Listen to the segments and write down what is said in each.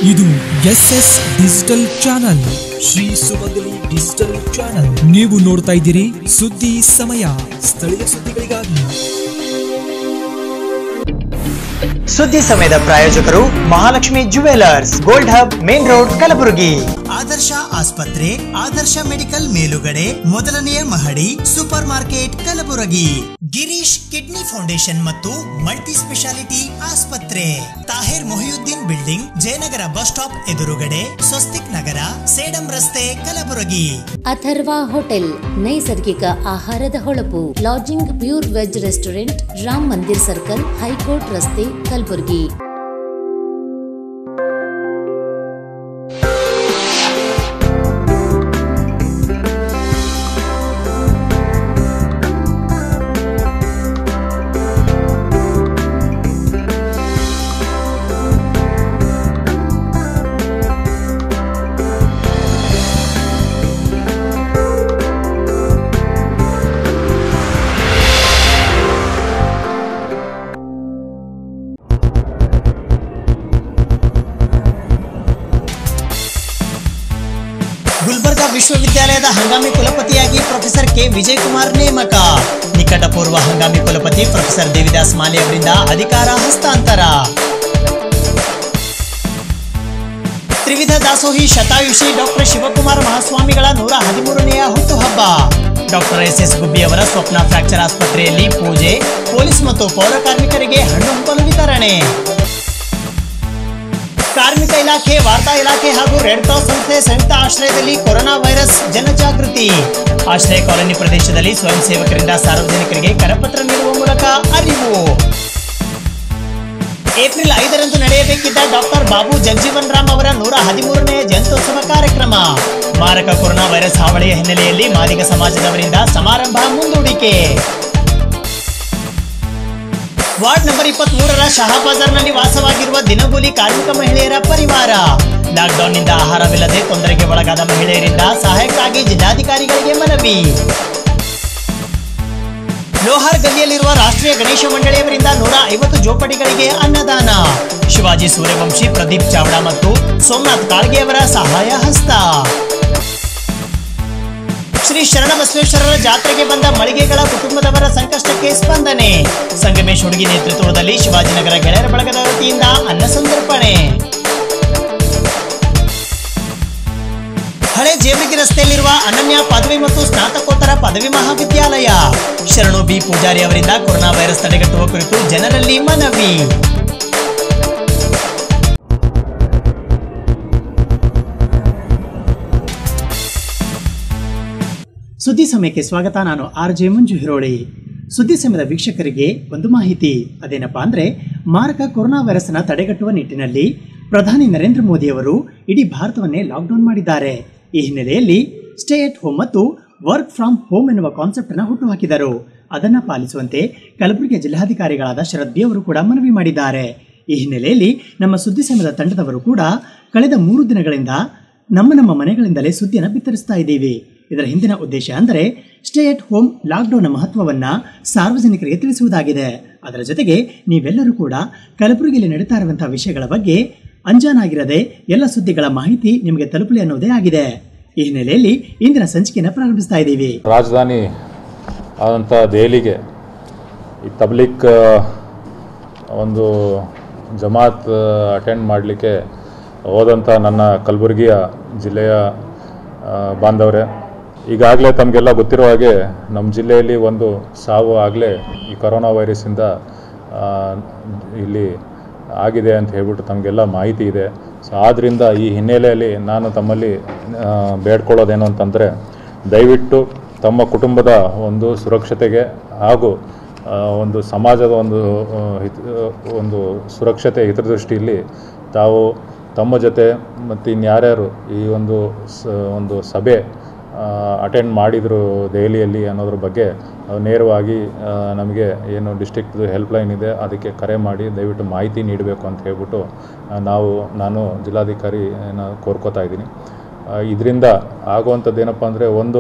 ಇದು S S digital channel Shri Sumangali digital channel ನೀವು ನೋಡ್ತಾ ಇದ್ದೀರಿ ಸುದ್ದಿ ಸಮಯ ಸ್ಥಳೀಯ ಸುದ್ದಿಗಳಿಗಾಗಿ ಸುದ್ದಿ ಸಮಯದ ಪ್ರಾಯೋಜಕರು Mahalakshmi jewellers gold hub main road Kalaburagi Adarsh ಆಸ್ಪತ್ರೆ ಆದರ್ಶ ಮೆಡಿಕಲ್ ಮೇಲುಗಡೆ ಮೊದಲನೆಯ ಮಹಡಿ super market Kalaburagi Girish kidney foundation ಮತ್ತು ಮಲ್ಟಿ ಸ್ಪೆಷಾಲಿಟಿ ಆಸ್ಪತ್ರೆ Tahir Mohiuddin building Jayanagar bus stop ಎದುರುಗಡೆ ಸ್ವಸ್ತಿಕ್ ನಗರ ಸೇಡಂ ರಸ್ತೆ ಕಲಬುರಗಿ ಅಥರ್ವ ಹೋಟೆಲ್ ನೈಸರ್ಗಿಕ ಆಹಾರದ ಹೊಳಪು lodging pure veg restaurant Ram Mandir circle high court ರಸ್ತೆ ಕಲಬುರಗಿ ಗುಲ್ಬರ್ಗಾ ವಿಶ್ವವಿದ್ಯಾಲಯದ ಹಂಗಾಮಿ ಕುಲಪತಿಯಾಗಿ ಪ್ರೊಫೆಸರ್ ಕೆ ವಿಜಯ್ ಕುಮಾರ್ ನೇಮಕ ನಿಕಟಪೂರ್ವ ಹಂಗಾಮಿ ಕುಲಪತಿ ಪ್ರೊಫೆಸರ್ ದೇವಿದಾಸ್ ಮಾಲೆ ಅವರಿಂದ ಅಧಿಕಾರ ಹಸ್ತಾಂತರ ತ್ರಿವಿಧ ದಾಸೋಹಿ ಶತಾಯುಷಿ ಡಾಕ್ಟರ್ ಶಿವಕುಮಾರ್ ಮಹಾಸ್ವಾಮಿಗಳ ನೂರ ಹದಿಮೂರನೆಯ ಹುಟ್ಟುಹಬ್ಬ ಡಾಕ್ಟರ್ ಎಸ್ ಎಸ್ ಗುಬ್ಬಿ ಅವರ ಸ್ವಪ್ನ ಫ್ರಾಕ್ಚರ್ ಆಸ್ಪತ್ರೆಯಲ್ಲಿ ಪೂಜೆ ಪೊಲೀಸ್ ಮತ್ತು ಪೌರ ಕಾರ್ಮಿಕರಿಗೆ ಹಣ್ಣು ಹಂಪಲು ವಿತರಣೆ ಕಾರ್ಮಿಕ ಇಲಾಖೆ ವಾರ್ತಾ ಇಲಾಖೆ ಹಾಗೂ ರೆಡ್ ಕ್ರಾಸ್ ಸಂಸ್ಥೆ ಸಂಯುಕ್ತ ಆಶ್ರಯದಲ್ಲಿ ಕೊರೋನಾ ವೈರಸ್ ಜನಜಾಗೃತಿ ಆಶ್ರಯ ಕಾಲೋನಿ ಪ್ರದೇಶದಲ್ಲಿ ಸ್ವಯಂ ಸೇವಕರಿಂದ ಸಾರ್ವಜನಿಕರಿಗೆ ಕರಪತ್ರ ನೀಡುವ ಮೂಲಕ ಅರಿವು ಏಪ್ರಿಲ್ ಐದರಂದು ನಡೆಯಬೇಕಿದ್ದ ಡಾಕ್ಟರ್ ಬಾಬು ಜಗಜೀವನ್ ರಾಮ್ ಅವರ ನೂರ ಹದಿಮೂರನೆಯ ಜಯಂತ್ಯೋತ್ಸವ ಕಾರ್ಯಕ್ರಮ ಮಾರಕ ಕೊರೋನಾ ವೈರಸ್ ಹಾವಳಿಯ ಹಿನ್ನೆಲೆಯಲ್ಲಿ ಮಾದಿಗ ಸಮಾಜದವರಿಂದ ಸಮಾರಂಭ ಮುಂದೂಡಿಕೆ ವಾರ್ಡ್ ನಂಬರ್ ಇಪ್ಪತ್ತ್ ಮೂರರ ಶಹಾಬಾಜಾರ್ನಲ್ಲಿ ವಾಸವಾಗಿರುವ ದಿನಗೂಲಿ ಕಾರ್ಮಿಕ ಮಹಿಳೆಯರ ಪರಿವಾರ ಲಾಕ್ಡೌನ್ನಿಂದ ಆಹಾರವಿಲ್ಲದೆ ತೊಂದರೆಗೆ ಒಳಗಾದ ಮಹಿಳೆಯರಿಂದ ಸಹಾಯಕ್ಕಾಗಿ ಜಿಲ್ಲಾಧಿಕಾರಿಗಳಿಗೆ ಮನವಿ ಲೋಹಾರ್ ಗಲ್ಲಿಯಲ್ಲಿರುವ ರಾಷ್ಟ್ರೀಯ ಗಣೇಶ ಮಂಡಳಿಯವರಿಂದ ನೂರ ಐವತ್ತು ಜೋಪಡಿಗಳಿಗೆ ಅನ್ನದಾನ ಶಿವಾಜಿ ಸೂರ್ಯವಂಶಿ ಪ್ರದೀಪ್ ಚಾವ್ಡಾ ಮತ್ತು ಸೋಮನಾಥ್ ಕಾಳ್ಗೆಯವರ ಸಹಾಯ ಹಸ್ತ ಶ್ರೀ ಶರಣಬಸವೇಶ್ವರರ ಜಾತ್ರೆಗೆ ಬಂದ ಮಳಿಗೆಗಳ ಕುಟುಂಬದವರ ಸಂಕಷ್ಟಕ್ಕೆ ಸ್ಪಂದನೆ ಸಂಗಮೇಶ್ ಹುಡುಗಿ ನೇತೃತ್ವದಲ್ಲಿ ಶಿವಾಜಿನಗರ ಗೆಳೆಯರ ಬಳಗದ ವತಿಯಿಂದ ಅನ್ನ ಸಂತರ್ಪಣೆ ಹಳೆ ಜೇವರ್ಗಿ ರಸ್ತೆಯಲ್ಲಿರುವ ಅನನ್ಯ ಪದವಿ ಮತ್ತು ಸ್ನಾತಕೋತ್ತರ ಪದವಿ ಮಹಾವಿದ್ಯಾಲಯ ಶರಣು ಬಿ ಪೂಜಾರಿ ಅವರಿಂದ ಕೊರೋನಾ ವೈರಸ್ ತಡೆಗಟ್ಟುವ ಕುರಿತು ಜನರಲ್ಲಿ ಮನವಿ ಸುದ್ದಿ ಸಮಯಕ್ಕೆ ಸ್ವಾಗತ ನಾನು ಆರ್ ಜೆ ಮಂಜು ಹಿರೋಳಿ ಸುದ್ದಿ ಸಮಯದ ವೀಕ್ಷಕರಿಗೆ ಒಂದು ಮಾಹಿತಿ ಅದೇನಪ್ಪ ಅಂದ್ರೆ ಮಾರಕ ಕೊರೋನಾ ವೈರಸ್ನ ತಡೆಗಟ್ಟುವ ನಿಟ್ಟಿನಲ್ಲಿ ಪ್ರಧಾನಿ ನರೇಂದ್ರ ಮೋದಿ ಅವರು ಇಡೀ ಭಾರತವನ್ನೇ ಲಾಕ್ಡೌನ್ ಮಾಡಿದ್ದಾರೆ ಈ ಹಿನ್ನೆಲೆಯಲ್ಲಿ ಸ್ಟೇ ಎಟ್ ಹೋಮ್ ಮತ್ತು ವರ್ಕ್ ಫ್ರಮ್ ಹೋಮ್ ಎನ್ನುವ ಕಾನ್ಸೆಪ್ಟ್ ಅನ್ನು ಹುಟ್ಟುಹಾಕಿದರು ಅದನ್ನ ಪಾಲಿಸುವಂತೆ ಕಲಬುರಗಿ ಜಿಲ್ಲಾಧಿಕಾರಿಗಳಾದ ಶರದ್ ಬಿ ಅವರು ಕೂಡ ಮನವಿ ಮಾಡಿದ್ದಾರೆ ಈ ಹಿನ್ನೆಲೆಯಲ್ಲಿ ನಮ್ಮ ಸುದ್ದಿ ಸಮಯದ ತಂಡದವರು ಕೂಡ ಕಳೆದ ಮೂರು ದಿನಗಳಿಂದ ನಮ್ಮ ನಮ್ಮ ಮನೆಗಳಿಂದಲೇ ಸುದ್ದಿಯನ್ನು ಬಿತ್ತರಿಸ್ತಾ ಇದ್ದೀವಿ ಇದರ ಹಿಂದಿನ ಉದ್ದೇಶ ಅಂದರೆ ಸ್ಟೇ ಅಟ್ ಹೋಮ್ ಲಾಕ್ಡೌನ್ನ ಮಹತ್ವವನ್ನ ಸಾರ್ವಜನಿಕರಿಗೆ ತಿಳಿಸುವುದಾಗಿದೆ ಅದರ ಜೊತೆಗೆ ನೀವೆಲ್ಲರೂ ಕೂಡ ಕಲಬುರಗಿಯಲ್ಲಿ ನಡೀತಾ ಇರುವಂತಹ ವಿಷಯಗಳ ಬಗ್ಗೆ ಅಂಜಾನಾಗಿರದೆ ಎಲ್ಲ ಸುದ್ದಿಗಳ ಮಾಹಿತಿ ನಿಮಗೆ ತಲುಪಲಿ ಅನ್ನೋದೇ ಆಗಿದೆ ಈ ಹಿನ್ನೆಲೆಯಲ್ಲಿ ಇಂದಿನ ಸಂಚಿಕೆಯನ್ನು ಪ್ರಾರಂಭಿಸ್ತಾ ಇದ್ದೀವಿ ರಾಜಧಾನಿ ಆದಂಥ ದೆಹಲಿಗೆ ಈ ತಬ್ಲಿಕ್ ಆ, ಒಂದು ಜಮಾತ್ ಅಟೆಂಡ್ ಮಾಡಲಿಕ್ಕೆ ಹೋದಂಥ ನನ್ನ ಕಲಬುರಗಿಯ ಜಿಲ್ಲೆಯ ಆ, ಬಾಂಧವರೇ ಈಗಾಗಲೇ ತಮಗೆಲ್ಲ ಗೊತ್ತಿರೋ ಹಾಗೆ ನಮ್ಮ ಜಿಲ್ಲೆಯಲ್ಲಿ ಒಂದು ಸಾವು ಆಗಲೇ ಈ ಕೊರೋನಾ ವೈರಸ್ಸಿಂದ ಆ, ಇಲ್ಲಿ ಆಗಿದೆ ಅಂತ ಹೇಳ್ಬಿಟ್ಟು ತಮಗೆಲ್ಲ ಮಾಹಿತಿ ಇದೆ ಸೊ ಆದ್ದರಿಂದ ಈ ಹಿನ್ನೆಲೆಯಲ್ಲಿ ನಾನು ತಮ್ಮಲ್ಲಿ ಆ, ಬೇಡ್ಕೊಳ್ಳೋದೇನು ಅಂತಂದರೆ ದಯವಿಟ್ಟು ತಮ್ಮ ಕುಟುಂಬದ ಒಂದು ಸುರಕ್ಷತೆಗೆ ಹಾಗೂ ಆ, ಒಂದು ಸಮಾಜದ ಒಂದು ಆ, ಹಿತ ಒಂದು ಸುರಕ್ಷತೆ ಹಿತದೃಷ್ಟಿಯಲ್ಲಿ ತಾವು ತಮ್ಮ ಜೊತೆ ಮತ್ತು ಇನ್ಯಾರ್ಯಾರು ಈ ಒಂದು ಸ ಒಂದು ಸಭೆ ಅಟೆಂಡ್ ಮಾಡಿದರು ದೆಹಲಿಯಲ್ಲಿ ಅನ್ನೋದ್ರ ಬಗ್ಗೆ ನಾವು ನೇರವಾಗಿ ಆ, ನಮಗೆ ಏನು ಡಿಸ್ಟ್ರಿಕ್ಟ್ದು ಹೆಲ್ಪ್ಲೈನ್ ಇದೆ ಅದಕ್ಕೆ ಕರೆ ಮಾಡಿ ದಯವಿಟ್ಟು ಮಾಹಿತಿ ನೀಡಬೇಕು ಅಂತ ಹೇಳ್ಬಿಟ್ಟು ಆ, ನಾವು ನಾನು ಜಿಲ್ಲಾಧಿಕಾರಿ ಕೋರ್ಕೋತಾ ಇದ್ದೀನಿ ಇದರಿಂದ ಆಗುವಂಥದ್ದು ಏನಪ್ಪ ಅಂದರೆ ಒಂದು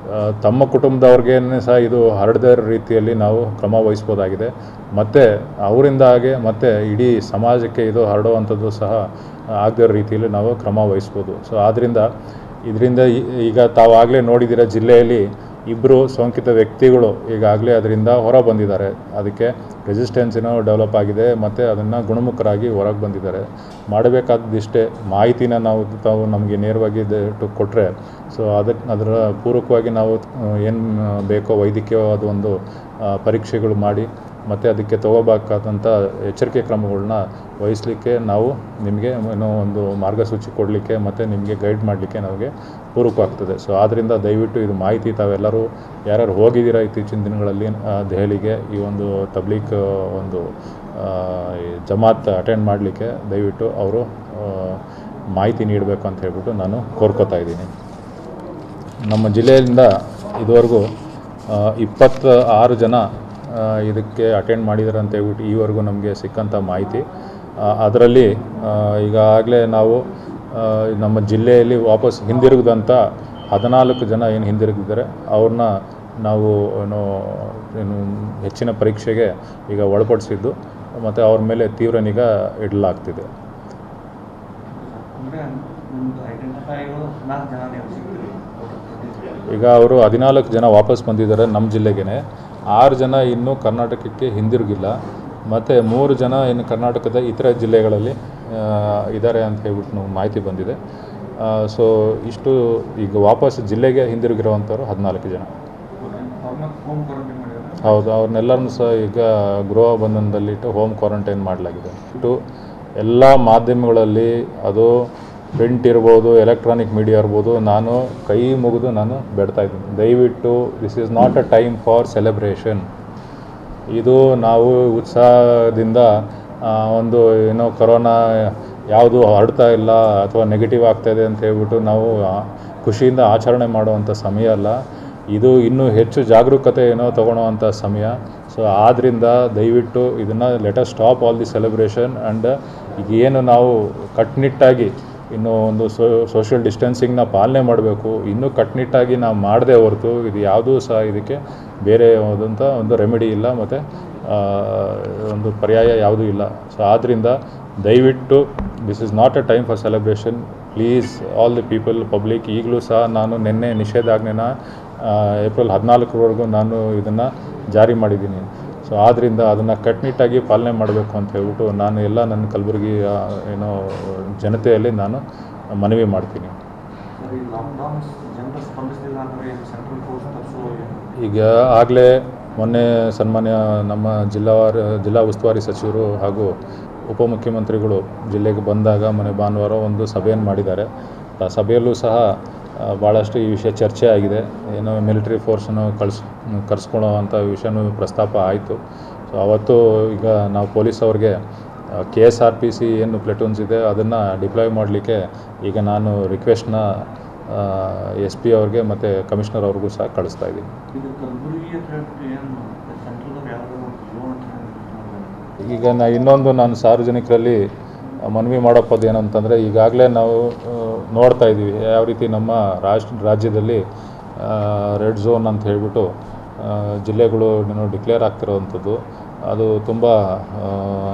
ಆ, ತಮ್ಮ ಕುಟುಂಬದವ್ರಿಗೇನೆ ಸಹ ಇದು ಹರಡದೇ ಇರೋ ರೀತಿಯಲ್ಲಿ ನಾವು ಕ್ರಮ ವಹಿಸ್ಬೋದಾಗಿದೆ ಮತ್ತು ಅವರಿಂದ ಹಾಗೆ ಮತ್ತು ಇಡೀ ಸಮಾಜಕ್ಕೆ ಇದು ಹರಡುವಂಥದ್ದು ಸಹ ಆಗದೇ ಇರೋ ರೀತಿಯಲ್ಲಿ ನಾವು ಕ್ರಮ ವಹಿಸ್ಬೋದು ಸೊ ಆದ್ದರಿಂದ ಇದರಿಂದ ಈಗ ತಾವಾಗಲೇ ನೋಡಿದ್ದೀರ ಜಿಲ್ಲೆಯಲ್ಲಿ ಇಬ್ಬರು ಸೋಂಕಿತ ವ್ಯಕ್ತಿಗಳು ಈಗಾಗಲೇ ಅದರಿಂದ ಹೊರ ಬಂದಿದ್ದಾರೆ ಅದಕ್ಕೆ ರೆಸಿಸ್ಟೆನ್ಸಿನೂ ಡೆವಲಪ್ ಆಗಿದೆ ಮತ್ತು ಅದನ್ನು ಗುಣಮುಖರಾಗಿ ಹೊರಗೆ ಬಂದಿದ್ದಾರೆ ಮಾಡಬೇಕಾದದಿಷ್ಟೇ ಮಾಹಿತಿನ ನಾವು ತಾವು ನಮಗೆ ನೇರವಾಗಿ ಕೊಟ್ಟರೆ ಸೊ ಅದಕ್ಕೆ ಅದರ ಪೂರಕವಾಗಿ ನಾವು ಏನು ಬೇಕೋ ವೈದ್ಯಕೀಯವಾದ ಒಂದು ಆ, ಪರೀಕ್ಷೆಗಳು ಮಾಡಿ ಮತ್ತು ಅದಕ್ಕೆ ತಗೋಬೇಕಾದಂಥ ಎಚ್ಚರಿಕೆ ಕ್ರಮಗಳನ್ನ ವಹಿಸಲಿಕ್ಕೆ ನಾವು ನಿಮಗೆ ಏನೋ ಒಂದು ಮಾರ್ಗಸೂಚಿ ಕೊಡಲಿಕ್ಕೆ ಮತ್ತು ನಿಮಗೆ ಗೈಡ್ ಮಾಡಲಿಕ್ಕೆ ನಮಗೆ ಪೂರಕವಾಗ್ತದೆ ಸೊ ಆದ್ದರಿಂದ ದಯವಿಟ್ಟು ಇದು ಮಾಹಿತಿ ತಾವೆಲ್ಲರೂ ಯಾರ್ಯಾರು ಹೋಗಿದ್ದೀರಾ ಇತ್ತೀಚಿನ ದಿನಗಳಲ್ಲಿ ಆ, ದೆಹಲಿಗೆ ಈ ಒಂದು ತಬ್ಲೀಕ್ ಆ, ಒಂದು ಆ, ಈ ಜಮಾತ್ ಅಟೆಂಡ್ ಮಾಡಲಿಕ್ಕೆ ದಯವಿಟ್ಟು ಅವರು ಆ, ಮಾಹಿತಿ ನೀಡಬೇಕು ಅಂತ ಹೇಳ್ಬಿಟ್ಟು ನಾನು ಕೋರ್ಕೋತಾ ಇದ್ದೀನಿ ನಮ್ಮ ಜಿಲ್ಲೆಯಿಂದ ಇದುವರೆಗೂ ಇಪ್ಪತ್ತ ಆರು ಜನ ಆ, ಇದಕ್ಕೆ ಅಟೆಂಡ್ ಮಾಡಿದ್ದಾರೆ ಅಂತ ಹೇಳ್ಬಿಟ್ಟು ಈವರೆಗೂ ನಮಗೆ ಸಿಕ್ಕಂಥ ಮಾಹಿತಿ ಅದರಲ್ಲಿ ಈಗಾಗಲೇ ನಾವು ಆ, ನಮ್ಮ ಜಿಲ್ಲೆಯಲ್ಲಿ ವಾಪಸ್ ಹಿಂದಿರುಗಿದಂಥ ಹದಿನಾಲ್ಕು ಜನ ಏನು ಹಿಂದಿರುಗಿದ್ದಾರೆ ಅವ್ರನ್ನ ನಾವು ಏನು ಏನು ಹೆಚ್ಚಿನ ಪರೀಕ್ಷೆಗೆ ಈಗ ಒಳಪಡಿಸಿದ್ದು ಮತ್ತು ಅವ್ರ ಮೇಲೆ ತೀವ್ರ ನಿಗಾ ಇಡಲಾಗ್ತಿದೆ ಅಂದರೆ ನಿಮ್ದು ಐಡೆಂಟಿಫೈ ಆಗಿರೋ ನಾಲ್ಕು ಜನ ನೀವು ಸಿಗ್ತೀರಿ ಈಗ ಅವರು ಹದಿನಾಲ್ಕು ಜನ ವಾಪಸ್ ಬಂದಿದ್ದಾರೆ ನಮ್ಮ ಜಿಲ್ಲೆಗೆ ಆರು ಜನ ಇನ್ನೂ ಕರ್ನಾಟಕಕ್ಕೆ ಹಿಂದಿರುಗಿಲ್ಲ ಮತ್ತು ಮೂರು ಜನ ಇನ್ನು ಕರ್ನಾಟಕದ ಇತರ ಜಿಲ್ಲೆಗಳಲ್ಲಿ ಆ, ಇದ್ದಾರೆ ಅಂತ ಹೇಳ್ಬಿಟ್ಟು ನಮ್ಗೆ ಮಾಹಿತಿ ಬಂದಿದೆ ಸೊ ಇಷ್ಟು ಈಗ ವಾಪಸ್ ಜಿಲ್ಲೆಗೆ ಹಿಂದಿರುಗಿರುವಂಥವ್ರು ಹದಿನಾಲ್ಕು ಜನ ಅವ್ರನ್ನ ಹೋಮ್ ಕ್ವಾರಂಟೈನ್ ಮಾಡಿದ್ದಾರೆ ಹೌದು ಅವ್ರನ್ನೆಲ್ಲರನ್ನು ಸಹ ಈಗ ಗೃಹ ಬಂಧನದಲ್ಲಿಟ್ಟು ಹೋಮ್ ಕ್ವಾರಂಟೈನ್ ಮಾಡಲಾಗಿದೆ ಇಟ್ಟು ಎಲ್ಲ ಮಾಧ್ಯಮಗಳಲ್ಲಿ ಅದು ಪ್ರಿಂಟ್ ಇರ್ಬೋದು ಎಲೆಕ್ಟ್ರಾನಿಕ್ ಮೀಡಿಯಾ ಇರ್ಬೋದು ನಾನು ಕೈ ಮುಗಿದು ನಾನು ಬೇಡ್ತಾ ಇದ್ದೀನಿ ದಯವಿಟ್ಟು this is not a time for celebration ಇದು ನಾವು ಉತ್ಸಾಹದಿಂದ ಆ, ಒಂದು ಏನೋ ಕೊರೋನಾ ಯಾವುದು ಹರಡ್ತಾ ಇಲ್ಲ ಅಥವಾ ನೆಗೆಟಿವ್ ಆಗ್ತಾ ಇದೆ ಅಂತ ಹೇಳ್ಬಿಟ್ಟು ನಾವು ಆ, ಖುಷಿಯಿಂದ ಆಚರಣೆ ಮಾಡುವಂಥ ಸಮಯ ಅಲ್ಲ ಇದು ಇನ್ನೂ ಹೆಚ್ಚು ಜಾಗರೂಕತೆ ಏನೋ ತಗೊಳ್ಳೋವಂಥ ಸಮಯ ಸೊ ಆದ್ದರಿಂದ ದಯವಿಟ್ಟು ಇದನ್ನು letter stop all the celebration and ಈಗ ಏನು ನಾವು ಕಟ್ಟುನಿಟ್ಟಾಗಿ ಇನ್ನು ಒಂದು ಸೋ ಸೋಷಿಯಲ್ ಡಿಸ್ಟೆನ್ಸಿಂಗ್ನ ಪಾಲನೆ ಮಾಡಬೇಕು ಇನ್ನೂ ಕಟ್ಟುನಿಟ್ಟಾಗಿ ನಾವು ಮಾಡದೆ ಹೊರತು ಇದು ಯಾವುದೂ ಸಹ ಇದಕ್ಕೆ ಬೇರೆ ಆದಂಥ ಒಂದು ರೆಮಿಡಿ ಇಲ್ಲ ಮತ್ತು ಒಂದು ಪರ್ಯಾಯ ಯಾವುದೂ ಇಲ್ಲ ಸೊ ಆದ್ದರಿಂದ ದಯವಿಟ್ಟು this is not a time for celebration please all the people public ಈಗಲೂ ಸಹ ನಾನು ನಿನ್ನೆ ನಿಷೇಧಾಜ್ಞೆನ ಏಪ್ರಿಲ್ ಹದಿನಾಲ್ಕರವರೆಗೂ ನಾನು ಇದನ್ನು ಜಾರಿ ಮಾಡಿದ್ದೀನಿ ಸೊ ಆದ್ದರಿಂದ ಅದನ್ನು ಕಟ್ನಿಟ್ಟಾಗಿ ಪಾಲನೆ ಮಾಡಬೇಕು ಅಂತ ಹೇಳ್ಬಿಟ್ಟು ನಾನು ಎಲ್ಲ ನನ್ನ ಕಲಬುರಗಿ ಆ, ಏನೋ ಜನತೆಯಲ್ಲಿ ನಾನು ಮನವಿ ಮಾಡ್ತೀನಿ ಸರ್ ಈ ಲಾಕ್ಡೌನ್ ಜನರು ಸ್ಪಂದಿಸಲಿಲ್ಲ ಅಂದರೆ ಏನು ಸೆಂಟ್ರಲ್ ಫೋರ್ಸ್ ತರಿಸೋ ಈಗ ಆಗಲೇ ಮೊನ್ನೆ ಸನ್ಮಾನ್ಯ ನಮ್ಮ ಜಿಲ್ಲಾವಾರ ಜಿಲ್ಲಾ ಉಸ್ತುವಾರಿ ಸಚಿವರು ಹಾಗೂ ಉಪಮುಖ್ಯಮಂತ್ರಿಗಳು ಜಿಲ್ಲೆಗೆ ಬಂದಾಗ ಮೊನ್ನೆ ಭಾನುವಾರ ಒಂದು ಸಭೆಯನ್ನು ಮಾಡಿದ್ದಾರೆ ಆ ಸಭೆಯಲ್ಲೂ ಸಹ ಆ, ಭಾಳಷ್ಟು ಈ ವಿಷಯ ಚರ್ಚೆ ಆಗಿದೆ ಏನೋ ಮಿಲಿಟರಿ ಫೋರ್ಸನ್ನು ಕಳ್ಸ್ ಕರೆಸ್ಕೊಳ್ಳೋ ಅಂಥ ವಿಷಯನೂ ಪ್ರಸ್ತಾಪ ಆಯಿತು ಸೊ ಅವತ್ತು ಈಗ ನಾವು ಪೊಲೀಸ್ ಅವ್ರಿಗೆ K S R P C ಏನು ಪ್ಲೆಟೂನ್ಸ್ ಇದೆ ಅದನ್ನು ಡಿಪ್ಲಾಯ್ ಮಾಡಲಿಕ್ಕೆ ಈಗ ನಾನು ರಿಕ್ವೆಸ್ಟ್ನ ಎಸ್ ಪಿ ಅವ್ರಿಗೆ ಮತ್ತು ಕಮಿಷನರ್ ಅವ್ರಿಗೂ ಸಹ ಕಳಿಸ್ತಾ ಇದ್ದೀನಿ ಇದು ಕಲಬುರಗಿ ಹತ್ರ ಏನು ಸೆಂಟ್ರಲ್ ಯಾವ್ದಾದ್ರು ಝೋನ್ ಅಂತ ಈಗ ನಾ ಇನ್ನೊಂದು ನಾನು ಸಾರ್ವಜನಿಕರಲ್ಲಿ ಮನವಿ ಮಾಡೋಪ್ಪದು ಏನಂತಂದರೆ ಈಗಾಗಲೇ ನಾವು ಆ, ನೋಡ್ತಾ ಇದ್ದೀವಿ ಯಾವ ರೀತಿ ನಮ್ಮ ರಾಷ್ಟ್ರ ರಾಜ್ಯದಲ್ಲಿ ರೆಡ್ ಝೋನ್ ಅಂತ ಹೇಳ್ಬಿಟ್ಟು ಆ, ಜಿಲ್ಲೆಗಳು ಏನೋ ಡಿಕ್ಲೇರ್ ಆಗ್ತಿರೋವಂಥದ್ದು ಅದು ತುಂಬ ಆ,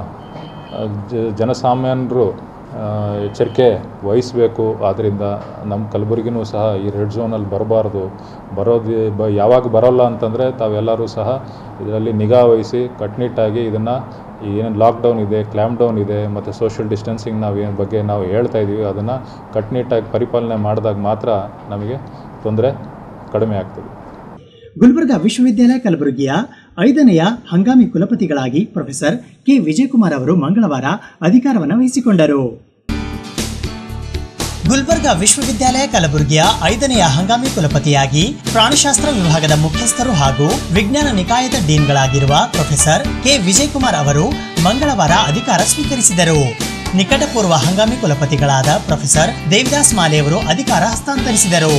ಜ- ಜನಸಾಮಾನ್ಯರು ಆ, ಎಚ್ಚರಿಕೆ ವಹಿಸಬೇಕು ಆದ್ದರಿಂದ ನಮ್ಮ ಕಲಬುರಗಿನೂ ಸಹ ಈ ರೆಡ್ ಝೋನಲ್ಲಿ ಬರಬಾರ್ದು ಬರೋದು ಬ ಯಾವಾಗ ಬರೋಲ್ಲ ಅಂತಂದರೆ ತಾವೆಲ್ಲರೂ ಸಹ ಇದರಲ್ಲಿ ನಿಗಾ ವಹಿಸಿ ಕಟ್ಟುನಿಟ್ಟಾಗಿ ಇದನ್ನು ಏನು ಲಾಕ್ಡೌನ್ ಇದೆ ಕ್ಲ್ಯಾಮ್ ಡೌನ್ ಇದೆ ಮತ್ತು ಸೋಷಿಯಲ್ ಡಿಸ್ಟೆನ್ಸಿಂಗ್ ನಾವು ಏನು ಬಗ್ಗೆ ನಾವು ಹೇಳ್ತಾ ಇದ್ದೀವಿ ಅದನ್ನು ಕಟ್ಟುನಿಟ್ಟಾಗಿ ಪರಿಪಾಲನೆ ಮಾಡಿದಾಗ ಮಾತ್ರ ನಮಗೆ ತೊಂದರೆ ಕಡಿಮೆ ಆಗ್ತದೆ ಗುಲ್ಬರ್ಗಾ ವಿಶ್ವವಿದ್ಯಾಲಯ ಕಲಬುರಗಿಯ ಐದನೆಯ ಹಂಗಾಮಿ ಕುಲಪತಿಗಳಾಗಿ ಪ್ರೊಫೆಸರ್ ಕೆ ವಿಜಯಕುಮಾರ್ ಅವರು ಮಂಗಳವಾರ ಅಧಿಕಾರವನ್ನು ವಹಿಸಿಕೊಂಡರು ಗುಲ್ಬರ್ಗಾ ವಿಶ್ವವಿದ್ಯಾಲಯ ಕಲಬುರಗಿಯ ಐದನೆಯ ಹಂಗಾಮಿ ಕುಲಪತಿಯಾಗಿ ಪ್ರಾಣಿಶಾಸ್ತ್ರ ವಿಭಾಗದ ಮುಖ್ಯಸ್ಥರು ಹಾಗೂ ವಿಜ್ಞಾನ ನಿಕಾಯದ ಡೀನ್ಗಳಾಗಿರುವ ಪ್ರೊಫೆಸರ್ ಕೆ ವಿಜಯಕುಮಾರ್ ಅವರು ಮಂಗಳವಾರ ಅಧಿಕಾರ ಸ್ವೀಕರಿಸಿದರು ನಿಕಟಪೂರ್ವ ಹಂಗಾಮಿ ಕುಲಪತಿಗಳಾದ ಪ್ರೊಫೆಸರ್ ದೇವಿದಾಸ್ ಮಾಲೆ ಅವರು ಅಧಿಕಾರ ಹಸ್ತಾಂತರಿಸಿದರು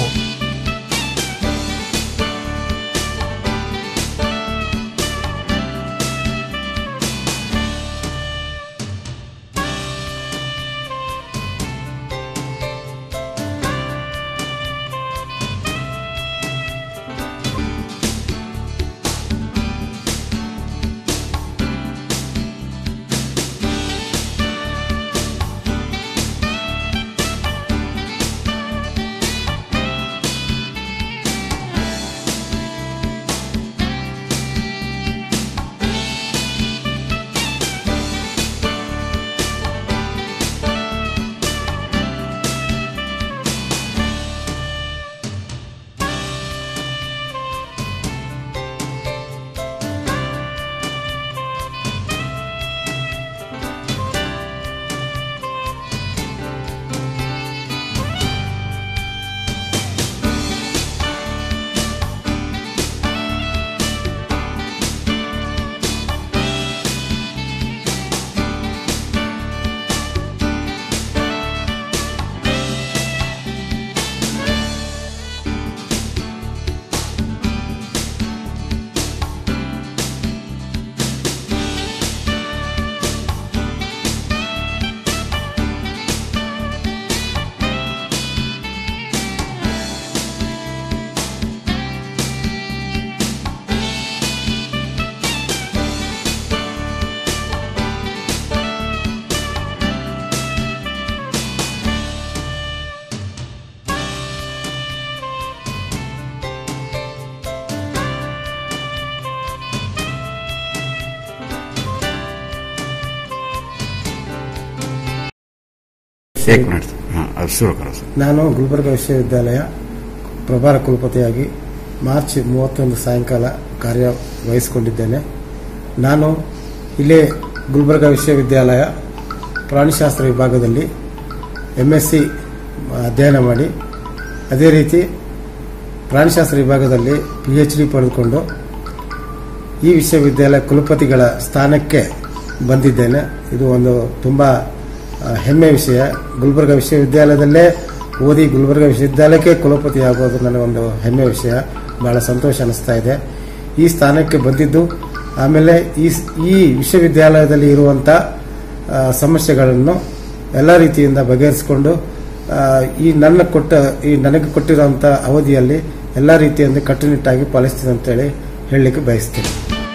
ಏಕ್ ಮಿನಿಟ್ ಹಾಂ ಅದು ಶುರು ಕರೋ ಸರ್ ನಾನು ಗುಲ್ಬರ್ಗ ವಿಶ್ವವಿದ್ಯಾಲಯ ಪ್ರಭಾರ ಕುಲಪತಿಯಾಗಿ ಮಾರ್ಚ್ ಮೂವತ್ತೊಂದು ಸಾಯಂಕಾಲ ಕಾರ್ಯ ವಹಿಸಿಕೊಂಡಿದ್ದೇನೆ ನಾನು ಇಲ್ಲೇ ಗುಲ್ಬರ್ಗ ವಿಶ್ವವಿದ್ಯಾಲಯ ಪ್ರಾಣಿಶಾಸ್ತ್ರ ವಿಭಾಗದಲ್ಲಿ ಎಂ ಎಸ್ ಸಿ ಅಧ್ಯಯನ ಮಾಡಿ ಅದೇ ರೀತಿ ಪ್ರಾಣಿಶಾಸ್ತ್ರ ವಿಭಾಗದಲ್ಲಿ ಪಿ ಎಚ್ ಡಿ ಪಡೆದುಕೊಂಡು ಈ ವಿಶ್ವವಿದ್ಯಾಲಯ ಕುಲಪತಿಗಳ ಸ್ಥಾನಕ್ಕೆ ಬಂದಿದ್ದೇನೆ ಇದು ಒಂದು ತುಂಬ ಆ, ಹೆಮ್ಮೆ ವಿಷಯ ಗುಲ್ಬರ್ಗ ವಿಶ್ವವಿದ್ಯಾಲಯದಲ್ಲೇ ಓದಿ ಗುಲ್ಬರ್ಗ ವಿಶ್ವವಿದ್ಯಾಲಯಕ್ಕೆ ಕುಲಪತಿ ಆಗೋದು ನನಗೊಂದು ಹೆಮ್ಮೆ ವಿಷಯ ಬಹಳ ಸಂತೋಷ ಅನಿಸ್ತಾ ಇದೆ ಈ ಸ್ಥಾನಕ್ಕೆ ಬಂದಿದ್ದು ಆಮೇಲೆ ಈ ಈ ವಿಶ್ವವಿದ್ಯಾಲಯದಲ್ಲಿ ಇರುವಂಥ ಆ, ಸಮಸ್ಯೆಗಳನ್ನು ಎಲ್ಲ ರೀತಿಯಿಂದ ಬಗೆಹರಿಸಿಕೊಂಡು ಆ, ಈ ನನ್ನ ಕೊಟ್ಟ ಈ ನನಗೆ ಕೊಟ್ಟಿರುವಂಥ ಅವಧಿಯಲ್ಲಿ ಎಲ್ಲ ರೀತಿಯಿಂದ ಕಟ್ಟುನಿಟ್ಟಾಗಿ ಪಾಲಿಸ್ತೀನಿ ಅಂತೇಳಿ ಹೇಳಲಿಕ್ಕೆ ಬಯಸ್ತೀನಿ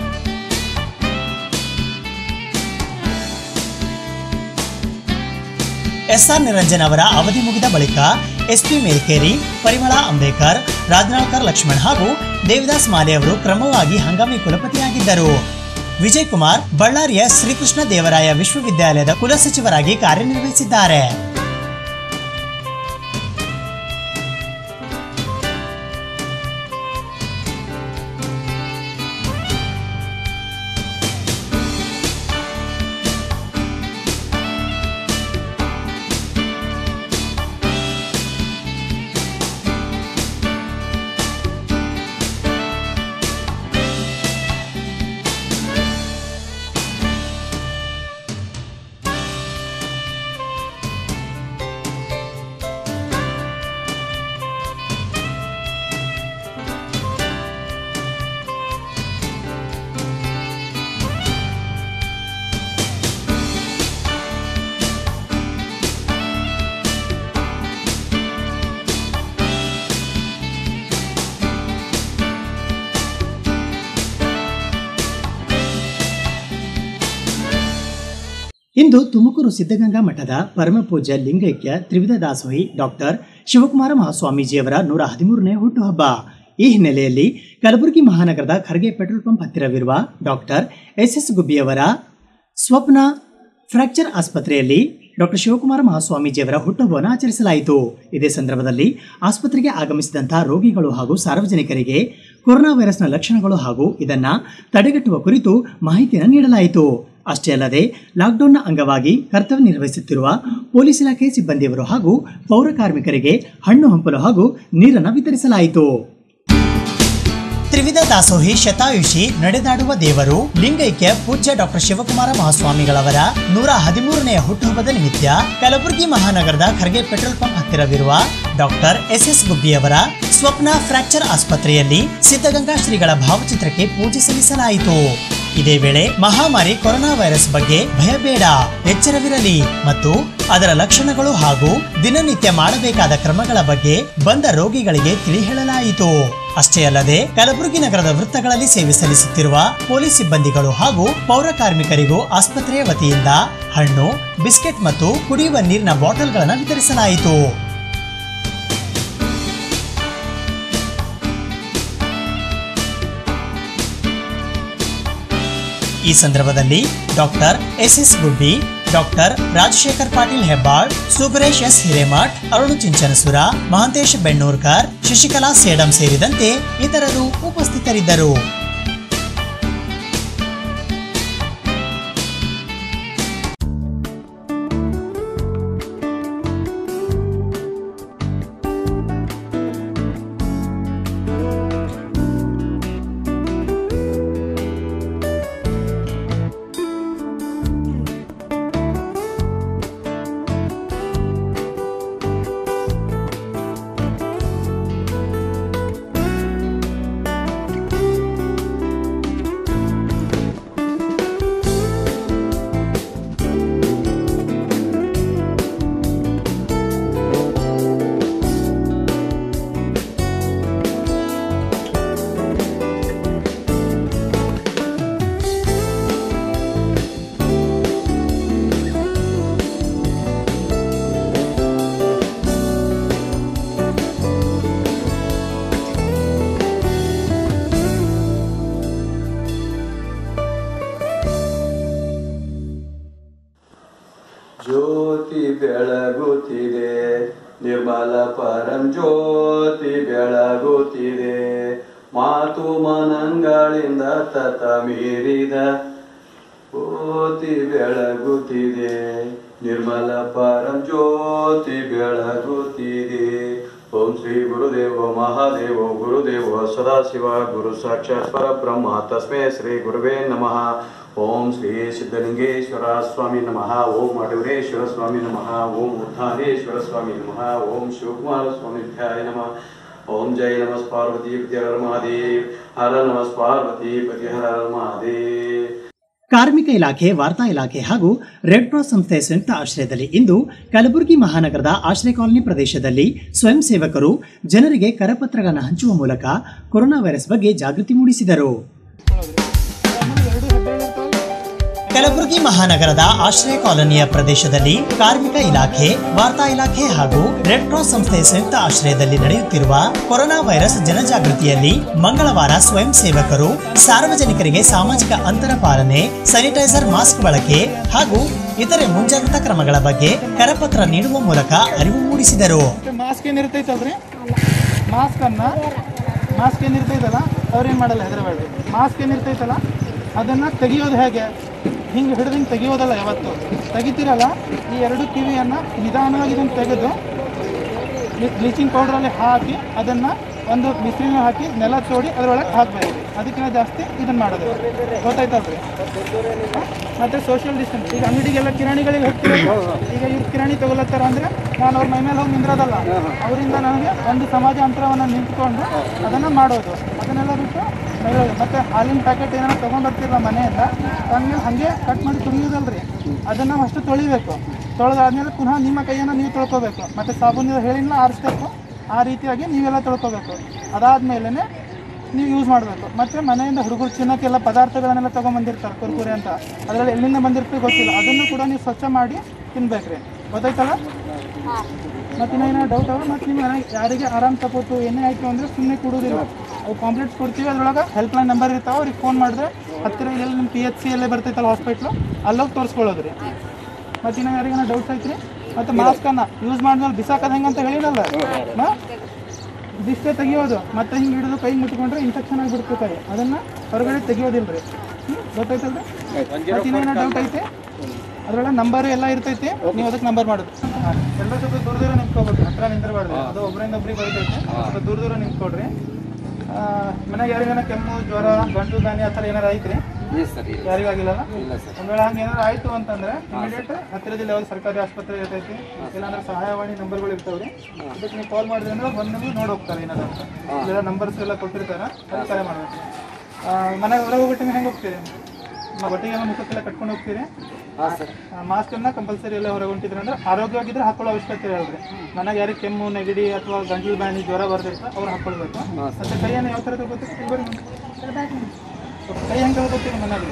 ಎಸ್ಆರ್ ನಿರಂಜನ್ ಅವರ ಅವಧಿ ಮುಗಿದ ಬಳಿಕ ಎಸ್ಪಿ ಮೇಲ್ಕೇರಿ ಪರಿಮಳ ಅಂಬೇಕರ್ ರಾಜನಾಳ್ಕರ್ ಲಕ್ಷ್ಮಣ್ ಹಾಗೂ ದೇವದಾಸ್ ಮಾಲೆ ಅವರು ಕ್ರಮವಾಗಿ ಹಂಗಾಮಿ ಕುಲಪತಿಯಾಗಿದ್ದರು ವಿಜಯ್ ಕುಮಾರ್ ಬಳ್ಳಾರಿಯ ಶ್ರೀಕೃಷ್ಣ ದೇವರಾಯ ವಿಶ್ವವಿದ್ಯಾಲಯದ ಕುಲಸಚಿವರಾಗಿ ಕಾರ್ಯನಿರ್ವಹಿಸಿದ್ದಾರೆ ಇಂದು ತುಮಕೂರು ಸಿದ್ಧಗಂಗಾ ಮಠದ ಪರಮಪೂಜ್ಯ ಲಿಂಗೈಕ್ಯ ತ್ರಿವಿಧ ದಾಸೋಹಿ ಡಾಕ್ಟರ್ ಶಿವಕುಮಾರ ಮಹಾಸ್ವಾಮೀಜಿಯವರ ನೂರ ಹದಿಮೂರನೇ ಹುಟ್ಟುಹಬ್ಬ ಈ ಹಿನ್ನೆಲೆಯಲ್ಲಿ ಕಲಬುರಗಿ ಮಹಾನಗರದ ಖರ್ಗೆ ಪೆಟ್ರೋಲ್ ಪಂಪ್ ಹತ್ತಿರವಿರುವ ಡಾಕ್ಟರ್ ಎಸ್ ಎಸ್ ಗುಬ್ಬಿಯವರ ಸ್ವಪ್ನ ಫ್ರಾಕ್ಚರ್ ಆಸ್ಪತ್ರೆಯಲ್ಲಿ ಡಾಕ್ಟರ್ ಶಿವಕುಮಾರ ಮಹಾಸ್ವಾಮೀಜಿಯವರ ಹುಟ್ಟುಹಬ್ಬವನ್ನು ಆಚರಿಸಲಾಯಿತು ಇದೇ ಸಂದರ್ಭದಲ್ಲಿ ಆಸ್ಪತ್ರೆಗೆ ಆಗಮಿಸಿದಂತಹ ರೋಗಿಗಳು ಹಾಗೂ ಸಾರ್ವಜನಿಕರಿಗೆ ಕೊರೋನಾ ವೈರಸ್ನ ಲಕ್ಷಣಗಳು ಹಾಗೂ ಇದನ್ನ ತಡೆಗಟ್ಟುವ ಕುರಿತು ಮಾಹಿತಿಯನ್ನು ನೀಡಲಾಯಿತು ಅಷ್ಟೇ ಅಲ್ಲದೆ ಲಾಕ್ಡೌನ್ನ ಅಂಗವಾಗಿ ಕರ್ತವ್ಯ ನಿರ್ವಹಿಸುತ್ತಿರುವ ಪೊಲೀಸ್ ಇಲಾಖೆ ಸಿಬ್ಬಂದಿಯವರು ಹಾಗೂ ಪೌರ ಕಾರ್ಮಿಕರಿಗೆ ಹಣ್ಣು ಹಂಪಲು ಹಾಗೂ ನೀರನ್ನು ವಿತರಿಸಲಾಯಿತು ತ್ರಿವಿಧ ದಾಸೋಹಿ ಶತಾಯುಷಿ ನಡೆದಾಡುವ ದೇವರು ಲಿಂಗೈಕ್ಯ ಪೂಜ್ಯ ಡಾಕ್ಟರ್ ಶಿವಕುಮಾರ ಮಹಾಸ್ವಾಮಿಗಳವರ ನೂರ ಹದಿಮೂರನೆಯ ಹುಟ್ಟುಹಬ್ಬದ ನಿಮಿತ್ತ ಕಲಬುರಗಿ ಮಹಾನಗರದ ಖರ್ಗೆ ಪೆಟ್ರೋಲ್ ಪಂಪ್ ಹತ್ತಿರವಿರುವ ಡಾಕ್ಟರ್ ಎಸ್ ಎಸ್ ಗುಬ್ಬಿಯವರ ಸ್ವಪ್ನ ಫ್ರಾಕ್ಚರ್ ಆಸ್ಪತ್ರೆಯಲ್ಲಿ ಸಿದ್ಧಗಂಗಾ ಶ್ರೀಗಳ ಭಾವಚಿತ್ರಕ್ಕೆ ಪೂಜೆ ಸಲ್ಲಿಸಲಾಯಿತು ಇದೇ ವೇಳೆ ಮಹಾಮಾರಿ ಕೊರೋನಾ ವೈರಸ್ ಬಗ್ಗೆ ಭಯ ಬೇಡ ಎಚ್ಚರವಿರಲಿ ಮತ್ತು ಅದರ ಲಕ್ಷಣಗಳು ಹಾಗೂ ದಿನನಿತ್ಯ ಮಾಡಬೇಕಾದ ಕ್ರಮಗಳ ಬಗ್ಗೆ ಬಂದ ರೋಗಿಗಳಿಗೆ ತಿಳಿ ಹೇಳಲಾಯಿತು ಅಷ್ಟೇ ಅಲ್ಲದೆ ಕಲಬುರಗಿ ನಗರದ ವೃತ್ತಗಳಲ್ಲಿ ಸೇವೆ ಸಲ್ಲಿಸುತ್ತಿರುವ ಪೊಲೀಸ್ ಸಿಬ್ಬಂದಿಗಳು ಹಾಗೂ ಪೌರ ಕಾರ್ಮಿಕರಿಗೂ ಆಸ್ಪತ್ರೆಯ ವತಿಯಿಂದ ಹಣ್ಣು ಬಿಸ್ಕೆಟ್ ಮತ್ತು ಕುಡಿಯುವ ನೀರಿನ ಬಾಟಲ್ಗಳನ್ನು ವಿತರಿಸಲಾಯಿತು ಈ ಸಂದರ್ಭದಲ್ಲಿ doctor S S Guddi doctor Rajashekhar Patil Hebbal Subresh S Hiremath Arun Chinchanasura Mahantesh Bennurkar Shashikala Sedam ಸೇರಿದಂತೆ ಇತರರು ಉಪಸ್ಥಿತರಿದ್ದರು ಬೆಳಗುತ್ತಿದೆ ನಿರ್ಮಲ ಪರಂಜ್ಯೋತಿ ಬೆಳಗುತ್ತಿದೆ ಮಾತು ಮನಂಗಳಿಂದ ತತ ಮೀರಿದ ಜ್ಯೋತಿ ಬೆಳಗುತ್ತಿದೆ ನಿರ್ಮಲ ಪರಂಜ್ಯೋತಿ ಬೆಳಗುತ್ತಿದೆ ಓಂ ಶ್ರೀ ಗುರುದೇವ ಮಹಾದೇವ ಗುರುದೇವ ಸದಾಶಿವ ಗುರು ಸಾಕ್ಷಾತ್ ಪರಬ್ರಹ್ಮ ತಸ್ಮೈ ಶ್ರೀ ಗುರುವೇ ನಮಃ ಓಂ ಶ್ರೀ ಸಿದ್ಧಲಿಂಗೇಶ್ವರ ಸ್ವಾಮಿ ನಮಃ ಓಂ ಮಡವರೇಶ್ವರ ಸ್ವಾಮಿ ನಮಃ ಓಂ ಉದ್ಧಾನೇಶ್ವರ ಸ್ವಾಮಿ ನಮಃ ಓಂ ಶಿವಕುಮಾರ ಸ್ವಾಮಿಭ್ಯಾಯ ನಮಃ ಓಂ ಜೈ ನಮಸ್ ಪಾರ್ವತಿ ಪತಿ ಹರ ಮಹಾದೇವ್ ಹರ ನಮಸ್ ಪಾರ್ವತಿ ಪತಿ ಹರ ಮಹಾದೇವ್ ಕಾರ್ಮಿಕ ಇಲಾಖೆ ವಾರ್ತಾ ಇಲಾಖೆ ಹಾಗೂ ರೆಡ್ ಕ್ರಾಸ್ ಸಂಸ್ಥೆಯ ಸಂಯುಕ್ತ ಆಶ್ರಯದಲ್ಲಿ ಇಂದು ಕಲಬುರಗಿ ಮಹಾನಗರದ ಆಶ್ರಯ ಕಾಲನಿ ಪ್ರದೇಶದಲ್ಲಿ ಸ್ವಯಂ ಸೇವಕರು ಜನರಿಗೆ ಕರಪತ್ರಗಳನ್ನು ಹಂಚುವ ಮೂಲಕ ಕೊರೋನಾ ವೈರಸ್ ಬಗ್ಗೆ ಜಾಗೃತಿ ಮೂಡಿಸಿದರು ಕಲಬುರಗಿ ಮಹಾನಗರದ ಆಶ್ರಯ ಕಾಲೋನಿಯ ಪ್ರದೇಶದಲ್ಲಿ ಕಾರ್ಮಿಕ ಇಲಾಖೆ ವಾರ್ತಾ ಇಲಾಖೆ ಹಾಗೂ ರೆಡ್ ಕ್ರಾಸ್ ಸಂಸ್ಥೆಯ ಸಂಯುಕ್ತ ಆಶ್ರಯದಲ್ಲಿ ನಡೆಯುತ್ತಿರುವ ಕೊರೋನಾ ವೈರಸ್ ಜನಜಾಗೃತಿಯಲ್ಲಿ ಮಂಗಳವಾರ ಸ್ವಯಂ ಸೇವಕರು ಸಾರ್ವಜನಿಕರಿಗೆ ಸಾಮಾಜಿಕ ಅಂತರ ಪಾಲನೆ ಸ್ಯಾನಿಟೈಸರ್ ಮಾಸ್ಕ್ ಬಳಕೆ ಹಾಗೂ ಇತರೆ ಮುಂಜಾಗ್ರತಾ ಕ್ರಮಗಳ ಬಗ್ಗೆ ಕರಪತ್ರ ನೀಡುವ ಮೂಲಕ ಅರಿವು ಮೂಡಿಸಿದರು ಮಾಸ್ಕ್ ಏನು ಇರ್ತೈತಲ್ರಿ ಮಾಸ್ಕ್ ಅನ್ನ ಮಾಸ್ಕ್ ಏನು ಇರ್ತೈತಲ್ಲ ಅವ್ರೇನು ಮಾಡಲ್ಲ ಹೆದರಬೇಡ್ರಿ ಮಾಸ್ಕ್ ಏನು ಇರ್ತೈತಲ್ಲ ಅದನ್ನು ತೆಗಿಯೋದು ಹೇಗೆ ಹಿಂಗೆ ಹಿಡಿದು ಹಿಂಗೆ ತೆಗಿಯೋದಲ್ಲ ಯಾವತ್ತು ತೆಗಿತೀರಲ್ಲ ಈ ಎರಡು ಕಿವಿಯನ್ನು ನಿಧಾನವಾಗಿ ಇದನ್ನು ತೆಗೆದು ಬ್ಲೀಚಿಂಗ್ ಪೌಡ್ರಲ್ಲಿ ಹಾಕಿ ಅದನ್ನು ಒಂದು ಬಿಸಿಲಿನ ಹಾಕಿ ನೆಲ ತೋಡಿ ಅದರೊಳಗೆ ಹಾಕಬೇಕು ಅದಕ್ಕಿಂತ ಜಾಸ್ತಿ ಇದನ್ನು ಮಾಡೋದು ಗೊತ್ತಾಯ್ತಲ್ರಿ ಮತ್ತೆ ಸೋಷಿಯಲ್ ಡಿಸ್ಟೆನ್ಸ್ ಈಗ ಅಂಗಡಿಗೆಲ್ಲ ಕಿರಾಣಿಗಳಿಗೆ ಹೋಗ್ತೀವಿ ಈಗ ಇವ್ರು ಕಿರಾಣಿ ತಗೊಳತ್ತಾರ ಅಂದ್ರೆ ನಾನು ಅವ್ರ ಮೈ ಮೇಲೆ ಹೋಗಿ ನಿಂದ್ರೋದಲ್ಲ ಅವರಿಂದ ನನಗೆ ಒಂದು ಸಮಾಜ ಅಂತರವನ್ನು ನಿಂತ್ಕೊಂಡು ಅದನ್ನು ಮಾಡೋದು ಅದನ್ನೆಲ್ಲ ಬಿಟ್ಟು ಮೇಲೆ ಮತ್ತೆ ಹಾಲಿನ ಪ್ಯಾಕೆಟ್ ಏನಾರ ತೊಗೊಂಡ್ಬರ್ತಿರಲ್ಲ ಮನೆಯಿಂದ ಹಂಗೆ ಹಾಗೆ ಕಟ್ ಮಾಡಿ ಕುಡಿಯೋದಲ್ರಿ ಅದನ್ನು ಅಷ್ಟು ತೊಳಿಬೇಕು ತೊಳೆದಾದ್ಮೇಲೆ ಪುನಃ ನಿಮ್ಮ ಕೈಯನ್ನು ನೀವು ತೊಳ್ಕೊಬೇಕು ಮತ್ತೆ ಸಾಬೂನಿಂದ ಹೇಳಿಲ್ಲ ಆರಿಸ್ಬೇಕು ಆ ರೀತಿಯಾಗಿ ನೀವೆಲ್ಲ ತೊಳ್ಕೊಬೇಕು ಅದಾದ್ಮೇಲೆ ನೀವು ಯೂಸ್ ಮಾಡಬೇಕು ಮತ್ತೆ ಮನೆಯಿಂದ ಹುಡುಗರು ತಿನ್ನೋಕ್ಕೆಲ್ಲ ಪದಾರ್ಥಗಳನ್ನೆಲ್ಲ ತೊಗೊಂಬಂದಿರ್ತಾರೆ ಕುರ್ಕುರೆ ಅಂತ ಅದರಲ್ಲಿ ಎಲ್ಲಿಂದ ಬಂದಿರ್ತದೆ ಗೊತ್ತಿಲ್ಲ ಅದನ್ನು ಕೂಡ ನೀವು ಸ್ವಚ್ಛ ಮಾಡಿ ತಿನ್ಬೇಕ್ರಿ ಗೊತ್ತಾಯ್ತಲ್ಲ ಮತ್ತೆ ಇನ್ನೇನೋ ಡೌಟ್ ಅವ ಮತ್ತೆ ನಿಮ್ಮ ಮನೆಗೆ ಯಾರಿಗೆ ಆರಾಮ್ ತಗೋತು ಏನೇ ಆಯಿತು ಅಂದರೆ ಸುಮ್ಮನೆ ಕೊಡೋದಿಲ್ಲ ಅವು ಕಾಂಪ್ಲೇಂಟ್ಸ್ ಕೊಡ್ತೀವಿ ಅದ್ರೊಳಗೆ ಹೆಲ್ಪ್ಲೈನ್ ನಂಬರ್ ಇರ್ತಾವೆ ಅವ್ರಿಗೆ ಫೋನ್ ಮಾಡಿದ್ರೆ ಹತ್ತಿರ ಎಲ್ಲಿ ನಿಮ್ಮ ಪಿ ಎಚ್ ಸಿ ಎಲ್ಲೇ ಬರ್ತೈತಲ್ಲ ಹಾಸ್ಪಿಟ್ಲು ಅಲ್ಲೋಗಿ ತೋರಿಸ್ಕೊಳ್ಳೋದು ರೀ ಮತ್ತೆ ಇನ್ನೂ ಯಾರಿಗಾನ ಡೌಟ್ಸ್ ಐತ್ರಿ ಮತ್ತೆ ಮಾಸ್ಕನ್ನ ಯೂಸ್ ಮಾಡಿದ್ಮೇಲೆ ಬಿಸಾಕೋದು ಹೆಂಗಂತ ಹೇಳಿರಲ್ಲ ಹಾ? ಇದಿಷ್ಟೇ ತೆಗಿಯೋದು ಮತ್ತೆ ಹಿಂಗೆ ಹಿಡಿದು ಕೈ ಮುಟ್ಕೊಂಡ್ರೆ ಇನ್ಫೆಕ್ಷನ್ ಆಗಿಬಿಡ್ತು ಕೈ ಅದನ್ನ ಹೊರಗಡೆ ತೆಗಿಯೋದಿಲ್ಲ ರೀ ಗೊತ್ತಾಯ್ತಲ್ರಿ ಮತ್ತೆ ಇನ್ನೇನೋ ಡೌಟ್ ಐತೆ ಅದ್ರೊಳಗೆ ನಂಬರ್ ಎಲ್ಲ ಇರ್ತೈತಿ ನೀವು ಅದಕ್ಕೆ ನಂಬರ್ ಮಾಡೋದು ಎಲ್ಲರ ಜೊತೆ ದೂರ ದೂರ ನಿಂತ್ಕೋಬೇಕು ಹತ್ರ ನಿಂತಿರಬಾರ್ದು ಅದು ಒಬ್ಬರಿಂದ ಒಬ್ರಿಗೆ ಬರ್ತೈತೆ ಸ್ವಲ್ಪ ದೂರ ದೂರ ನಿಂತ್ಕೊಡ್ರಿ ಆ, ಮನೆಗೆ ಯಾರಿಗಾನ ಕೆಮ್ಮು ಜ್ವರ ಗಂಟು ದಾನಿ ಆ ಥರ ಏನಾರು ಐತ್ರಿ ಯಾರಿಗಾಗಿಲ್ಲಲ್ಲ ಒಂದ್ ವೇಳೆ ಹಂಗೆ ಏನಾರು ಆಯ್ತು ಅಂತಂದ್ರೆ ಇಮಿಡಿಯೇಟ್ ಹತ್ತಿರದಲ್ಲಿ ಯಾವ್ದು ಸರ್ಕಾರಿ ಆಸ್ಪತ್ರೆ ಇರ್ತೈತಿ ಇಲ್ಲಾಂದ್ರೆ ಸಹಾಯವಾಣಿ ನಂಬರ್ಗಳು ಇರ್ತಾವ್ರಿ ಅದಕ್ಕೆ ನೀವು ಕಾಲ್ ಮಾಡಿದ್ರೆ ಅಂದ್ರೆ ಬಂದು ನೀವು ನೋಡಿ ಹೋಗ್ತಾರೆ ಏನಾದ್ರು ಅಂತ ಇಲ್ಲ ನಂಬರ್ಸ್ ಎಲ್ಲ ಕೊಟ್ಟಿರ್ತಾರ ಅದು ಕರೆ ಮಾಡ್ಬೇಕು ಮನೆಗೆ ಹೊರಗೆ ಹೋಗ್ಬಿಟ್ಟು ಹೆಂಗೆ ಹೋಗ್ತೀರಿ ಮ- ಬಟ್ಟೆಗೆಲ್ಲ ಮುಖಕ್ಕೆಲ್ಲ ಕಟ್ಕೊಂಡು ಹೋಗ್ತೀರಿ ಮಾಸ್ಕ್ ಅನ್ನ ಕಂಪಲ್ಸರಿ ಎಲ್ಲ ಹೊರಗೆ ಹೊಂಟಿದ್ರೆ ಅಂದ್ರೆ ಆರೋಗ್ಯವಾಗಿದ್ರೆ ಹಾಕೊಳ್ಳೋ ಅವಶ್ಯಕತೆ ಇರಲ್ರಿ ಮನೆಗೆ ಯಾರಿಗೆ ಕೆಮ್ಮು ನೆಗಡಿ ಅಥವಾ ಗಂಟಲು ಬ್ಯಾನಿ ಜ್ವರ ಬರ್ದಿರ್ತ ಅವ್ರು ಹಾಕೊಳ್ಬೇಕು ಮತ್ತೆ ಕೈಯನ್ನು ಯಾವ ಥರ ತಗೋತೀವಿ ಇಲ್ಲಿ ಬರ್ರಿ ಕೈ ಹೆಂಗೆ ತೊಳ್ಕೊತೀವಿ ಮನೆಯಲ್ಲಿ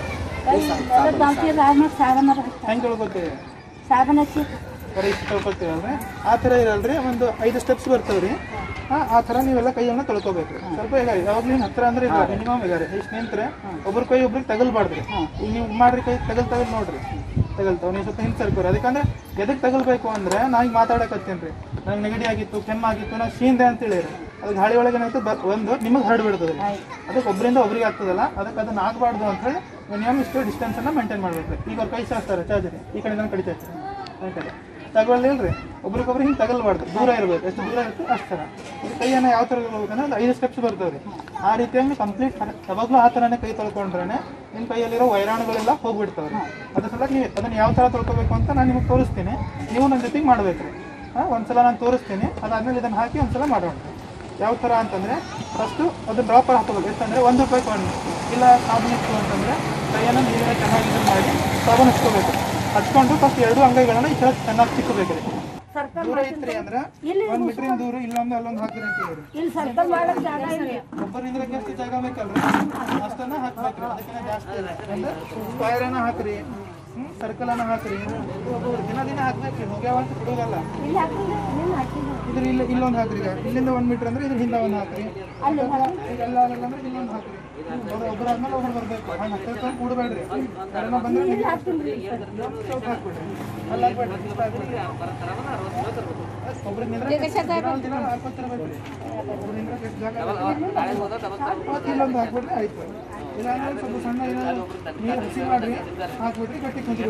ಹೆಂಗೆ ತೊಳ್ಕೊತೀವಿ ಸಾಬನ್ ಹಚ್ಚಿ ಬರೀ ಇಷ್ಟು ತೊಳ್ಕೊತೀವಲ್ರಿ ಆ ಥರ ಇರಲ್ರಿ ಒಂದು ಐದು ಸ್ಟೆಪ್ಸ್ ಬರ್ತಾವ್ರಿ ಆ ಆ ಥರ ನೀವೆಲ್ಲ ಕೈಯನ್ನ ತೊಳ್ಕೊಬೇಕು ಸ್ವಲ್ಪ ಈಗ ಯಾವಾಗ್ಲೂ ಹಿಂಗ್ ಹತ್ರ ಅಂದ್ರೆ ಇಲ್ಲ ಮಿನಿಮಮ್ ಈಗ ಇಷ್ಟು ನಿಂತ್ರೆ ಒಬ್ರ ಕೈ ಒಬ್ರಿಗೆ ತಗಲ್ಬಾರ್ದ್ರಿ ಈಗ ನೀವು ಮಾಡ್ರಿ ಕೈ ತಗಲ್ ತಗಲ್ ನೋಡ್ರಿ ತಗಲ್ತಾವ ನೀವು ಸ್ವಲ್ಪ ಹಿಂದೆ ಸರ್ಕೋರಿ ಅದಕ್ಕಂದ್ರೆ ಎದಕ್ಕೆ ತಗಲ್ಬೇಕು ಅಂದ್ರೆ ನಾ ಈಗ ಮಾತಾಡಕತ್ತೀನಿ ರೀ ನಂಗೆ ನೆಗಡಿ ಆಗಿತ್ತು ಕೆಮ್ಮಾಗಿತ್ತು ನಾ ಶೀಂದೆ ಅಂತ ಹೇಳಿರಿ ಅದಕ್ಕೆ ಗಾಳಿ ಒಳಗೆ ಏನಾಯ್ತು ಬ ಒಂದು ನಿಮಗೆ ಹರಡ್ಬಿಡ್ತದೆ ಅದಕ್ಕೆ ಒಬ್ಬರಿಂದ ಒಬ್ರಿಗೆ ಆಗ್ತದಲ್ಲ ಅದಕ್ಕೆ ಅದನ್ನ ಆಗಬಾರ್ದು ಅಂತ ಹೇಳಿ ಮಿನಿಮಮ್ ಇಷ್ಟು ಡಿಸ್ಟೆನ್ಸ್ ಅನ್ನ ಮೇಂಟೈನ್ ಮಾಡ್ಬೇಕು ಈಗ ಅವ್ರ ಕೈ ಚಾಚ್ತಾರೆ ಚಾರ್ಜರಿ ಈ ಕಡೆಯಿಂದ ಕಡಿತಾ ಇರ್ತಾರೆ ಈ ಕಡೆ ತಗೊಳ್ಳಿಲ್ರಿ ಒಬ್ರಿಗೊಬ್ರು ಹಿಂಗೆ ತಗಲ್ಬಾರ್ದು ದೂರ ಇರಬೇಕು ಎಷ್ಟು ದೂರ ಇರುತ್ತೆ ಅಷ್ಟು ಥರ ಇದು ಕೈಯನ್ನು ಯಾವ ಥರ ತೊಳ್ಬೇಕಂದ್ರೆ ಒಂದು ಐದು ಸ್ಟೆಪ್ಸ್ ಬರ್ತವ್ರಿ ಆ ರೀತಿಯಾಗಿ ಕಂಪ್ಲೀಟ್ ಯಾವಾಗಲೂ ಆ ಥರನೇ ಕೈ ತೊಳ್ಕೊಂಡ್ರೆ ನಿಮ್ಮ ಕೈಯಲ್ಲಿರೋ ವೈರಾಣುಗಳೆಲ್ಲ ಹೋಗ್ಬಿಡ್ತಾವ್ರಿ ಅದ್ರ ಸಲುವಾಗಿ ನೀವು ಅದನ್ನು ಯಾವ ಥರ ತೊಳ್ಕೊಬೇಕು ಅಂತ ನಾನು ನಿಮಗೆ ತೋರಿಸ್ತೀನಿ ನೀವು ನನ್ನ ಜೊತೆಗೆ ಮಾಡ್ಬೇಕು ರೀ ಹಾಂ ಒಂದ್ಸಲ ನಾನು ತೋರಿಸ್ತೀನಿ ಅದಾದ್ಮೇಲೆ ಇದನ್ನು ಹಾಕಿ ಒಂದ್ಸಲ ಮಾಡೋಣ ಯಾವ ಥರ ಅಂತಂದರೆ ಫಸ್ಟು ಅದು ಡ್ರಾಪರ್ ಹಾಕೋಬೇಕು ಎಷ್ಟಂದರೆ ಒಂದು ರೂಪಾಯಿ ಕಾಯಿನ್ ಇಲ್ಲ ಸಾಬೂನು ಇತ್ತು ಅಂತಂದರೆ ಕೈಯನ್ನು ನೀರಿನ ಚೆನ್ನಾಗಿ ಇದನ್ನ ಮಾಡಿ ಸಾಬೂನು ಹಚ್ಕೋಬೇಕು ಹಚ್ಕೊಂಡು ಫಸ್ಟ್ ಎರಡು ಅಂಗೈಗಳನ್ನ ಈ ಥರ ಚೆನ್ನಾಗಿ ಚಿಕ್ಕಬೇಕು ರೀ ದೂರ ಇತ್ರಿ ಅಂದ್ರೆ ಒಂದ್ ಮೀಟ್ರಿನ ದೂರ ಇಲ್ಲೊಂದು ಅಲ್ಲೊಂದು ಹಾಕಿರಿ ಅಂತ ಹೇಳಿರಿ ಇಲ್ಲಿ ಸರ್ಕಲ್ ಮಾಡಕ್ ಜಾಗ ಇಲ್ಲ ಒಬ್ಬರಿಂದ ಎಷ್ಟು ಜಾಗ ಬೇಕಲ್ರಿ ಅಷ್ಟನ್ನ ಹಾಕ್ಬೇಕ್ರಿ ಅದಕ್ಕಿಂತ ಜಾಸ್ತಿ ಇಲ್ಲ ಅಂದ್ರೆ ಸ್ಕ್ವೈರ್ ಅನ್ನ ಹಾಕ್ರಿ ಸರ್ಕಲ್ ಅನ್ನ ಹಾಕ್ರಿ ಒಬ್ಬೊಬ್ರು ದಿನ ದಿನ ಹಾಕ್ಬೇಕು ಹೋಗ್ಯಾವ ಅಂತ ಬಿಡೋದಲ್ಲ ಇಲ್ಲಿ ಹಾಕಿದ್ರೆ ಇಲ್ಲಿ ಹಾಕಿದ್ರು ಇದ್ರ ಇಲ್ಲಿ ಇಲ್ಲೊಂದು ಹಾಕ್ರಿ ಈಗ ಇಲ್ಲಿಂದ ಒಂದ್ ಮೀಟರ್ ಅಂದ್ರೆ ಇದ್ರ ಹಿಂದೆ ಒಂದು ಹಾಕ್ರಿ ಅಲ್ಲಿ ಇದೆಲ್ಲ ಆಗಲ್ಲ ಅಂದ್ರೆ ಇಲ್ಲೊಂದು ಹಾಕ್ರಿ ಒಬ್ರು ಒಬ್ಬರಾದ್ಮೇಲೆ ಒಬ್ರು ಬರ್ಬೇಕು ಹಂಗೆ ಹತ್ತೈತೆ ಕೂಡಬೇಡ್ರಿ ಯಾರನ್ನ ಬಂದ್ರೆ ಇಲ್ಲಿ ಹಾಕ್ತೀನಿ ಸ್ವಲ್ಪ ಹಾಕ್ಬಿಡ್ರಿ ಅಲ್ಲಿ ಹಾಕ್ಬೇಡ್ರಿ ಇಷ್ಟ ಹಾಕ್ಬಿಡ್ರಿ ಒಬ್ರಿಗೆ ನಿಂದ್ರೆ ದಿನ ಹಾಕ್ಕೊತಿರ್ಬೇಕ್ರಿ ಒಬ್ರು ನಿಂದ್ರೆ ಎಷ್ಟು ಜಾಗ ಅವತ್ತು ಇಲ್ಲೊಂದು ಹಾಕ್ಬಿಟ್ರೆ ಆಯ್ತು ಇಲ್ಲ ಅಂದ್ರೆ ಸ್ವಲ್ಪ ಸಣ್ಣ ಏನಾದ್ರು ನೀರು ಹಸಿ ಮಾಡ್ರಿ ಹಾಕ್ಬಿಟ್ರಿ ಗಟ್ಟಿ ಕುಂತು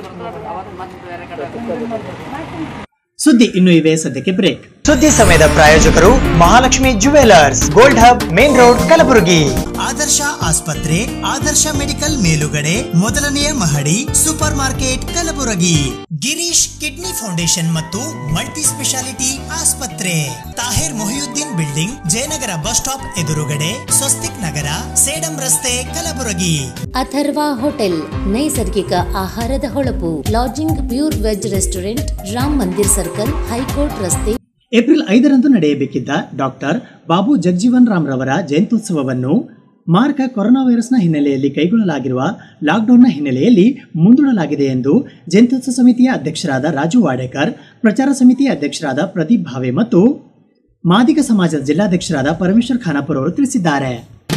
ಸುದ್ದಿ ಇನ್ನು ಇವೆ ಸದ್ಯಕ್ಕೆ ಬ್ರೇಕ್ ಸುದ್ದಿ ಸಮಯದ ಪ್ರಾಯೋಜಕರು Mahalakshmi jewellers gold hub main road Kalaburagi Adarsh ಆಸ್ಪತ್ರೆ ಆದರ್ಶ ಮೆಡಿಕಲ್ ಮೇಲುಗಡೆ ಮೊದಲನೆಯ ಮಹಡಿ super market Kalaburagi Girish kidney foundation ಮತ್ತು ಮಲ್ಟಿ ಸ್ಪೆಷಾಲಿಟಿ ಆಸ್ಪತ್ರೆ Tahir Mohiuddin building Jayanagar bus stop ಎದುರುಗಡೆ ಸ್ವಸ್ತಿಕ್ ನಗರ ಸೇಡಂ ರಸ್ತೆ ಕಲಬುರಗಿ ಅಥರ್ವ ಹೋಟೆಲ್ ನೈಸರ್ಗಿಕ ಆಹಾರದ ಹೊಳಪು lodging pure veg restaurant Ram Mandir circle high court ರಸ್ತೆ ಏಪ್ರಿಲ್ ಐದರಂದು ನಡೆಯಬೇಕಿದ್ದ ಡಾಕ್ಟರ್ ಬಾಬು ಜಗಜೀವನ್ ರಾಮ್ ರವರ ಜಯಂತ್ಯುತ್ಸವವನ್ನು ಮಾರ್ಕ ಕೊರೋನಾ ವೈರಸ್ನ ಹಿನ್ನೆಲೆಯಲ್ಲಿ ಕೈಗೊಳ್ಳಲಾಗಿರುವ ಲಾಕ್ಡೌನ್ನ ಹಿನ್ನೆಲೆಯಲ್ಲಿ ಮುಂದೂಡಲಾಗಿದೆ ಎಂದು ಜಯಂತ್ಯುತ್ಸವ ಸಮಿತಿಯ ಅಧ್ಯಕ್ಷರಾದ ರಾಜು ವಾಡೇಕರ್ ಪ್ರಚಾರ ಸಮಿತಿಯ ಅಧ್ಯಕ್ಷರಾದ ಪ್ರದೀಪ್ ಭಾವೆ ಮತ್ತು ಮಾದಿಗ ಸಮಾಜದ ಜಿಲ್ಲಾಧ್ಯಕ್ಷರಾದ ಪರಮೇಶ್ವರ್ ಖಾನಾಪುರ್ ಅವರು ತಿಳಿಸಿದ್ದಾರೆ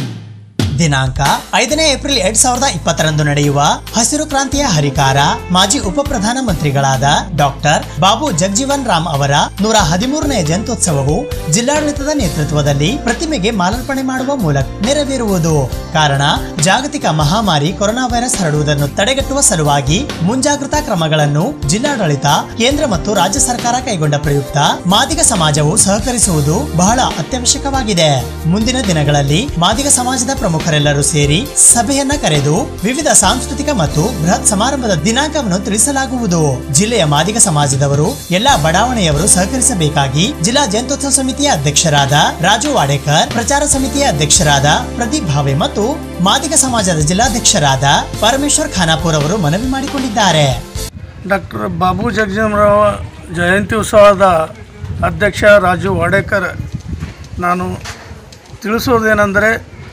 ದಿನಾಂಕ ಐದನೇ ಏಪ್ರಿಲ್ ಎರಡ್ ಸಾವಿರದ ಇಪ್ಪತ್ತರಂದು ನಡೆಯುವ ಹಸಿರು ಕ್ರಾಂತಿಯ ಹರಿಕಾರ ಮಾಜಿ ಉಪ ಪ್ರಧಾನ ಮಂತ್ರಿಗಳಾದ ಡಾಕ್ಟರ್ ಬಾಬು ಜಗಜೀವನ್ ರಾಮ್ ಅವರ ನೂರ ಹದಿಮೂರನೇ ಜಯಂತ್ಯೋತ್ಸವವು ಜಿಲ್ಲಾಡಳಿತದ ನೇತೃತ್ವದಲ್ಲಿ ಪ್ರತಿಮೆಗೆ ಮಾಲಾರ್ಪಣೆ ಮಾಡುವ ಮೂಲಕ ನೆರವೇರುವುದು ಕಾರಣ ಜಾಗತಿಕ ಮಹಾಮಾರಿ ಕೊರೋನಾ ವೈರಸ್ ಹರಡುವುದನ್ನು ತಡೆಗಟ್ಟುವ ಸಲುವಾಗಿ ಮುಂಜಾಗ್ರತಾ ಕ್ರಮಗಳನ್ನು ಜಿಲ್ಲಾಡಳಿತ ಕೇಂದ್ರ ಮತ್ತು ರಾಜ್ಯ ಸರ್ಕಾರ ಕೈಗೊಂಡ ಪ್ರಯುಕ್ತ ಮಾದಿಗ ಸಮಾಜವು ಸಹಕರಿಸುವುದು ಬಹಳ ಅತ್ಯವಶ್ಯಕವಾಗಿದೆ ಮುಂದಿನ ದಿನಗಳಲ್ಲಿ ಮಾದಿಗ ಸಮಾಜದ ಪ್ರಮುಖರೆಲ್ಲರೂ ಸೇರಿ ಸಭೆಯನ್ನ ಕರೆದು ವಿವಿಧ ಸಾಂಸ್ಕೃತಿಕ ಮತ್ತು ಬೃಹತ್ ಸಮಾರಂಭದ ದಿನಾಂಕವನ್ನು ತಿಳಿಸಲಾಗುವುದು ಜಿಲ್ಲೆಯ ಮಾದಿಗ ಸಮಾಜದವರು ಎಲ್ಲಾ ಬಡಾವಣೆಯವರು ಸಹಕರಿಸಬೇಕಾಗಿ ಜಿಲ್ಲಾ ಜಯಂತ್ಯೋತ್ಸವ ಸಮಿತಿಯ ಅಧ್ಯಕ್ಷರಾದ ರಾಜು ವಾಡೇಕರ್ ಪ್ರಚಾರ ಸಮಿತಿಯ ಅಧ್ಯಕ್ಷರಾದ ಪ್ರದೀಪ್ ಭಾವೆ ಮತ್ತು ಮಾದಿಗ ಸಮಾಜದ ಜಿಲ್ಲಾಧ್ಯಕ್ಷರಾದ ಪರಮೇಶ್ವರ್ ಖಾನಾಪುರ್ ಅವರು ಮನವಿ ಮಾಡಿಕೊಂಡಿದ್ದಾರೆ ಡಾಕ್ಟರ್ ಬಾಬು ಜಗಜೀವನರಾವ್ ಜಯಂತಿ ಉತ್ಸವದ ಅಧ್ಯಕ್ಷ ರಾಜು ವಾಡೇಕರ್ ನಾನು ತಿಳಿಸುವುದೇನೆಂದರೆ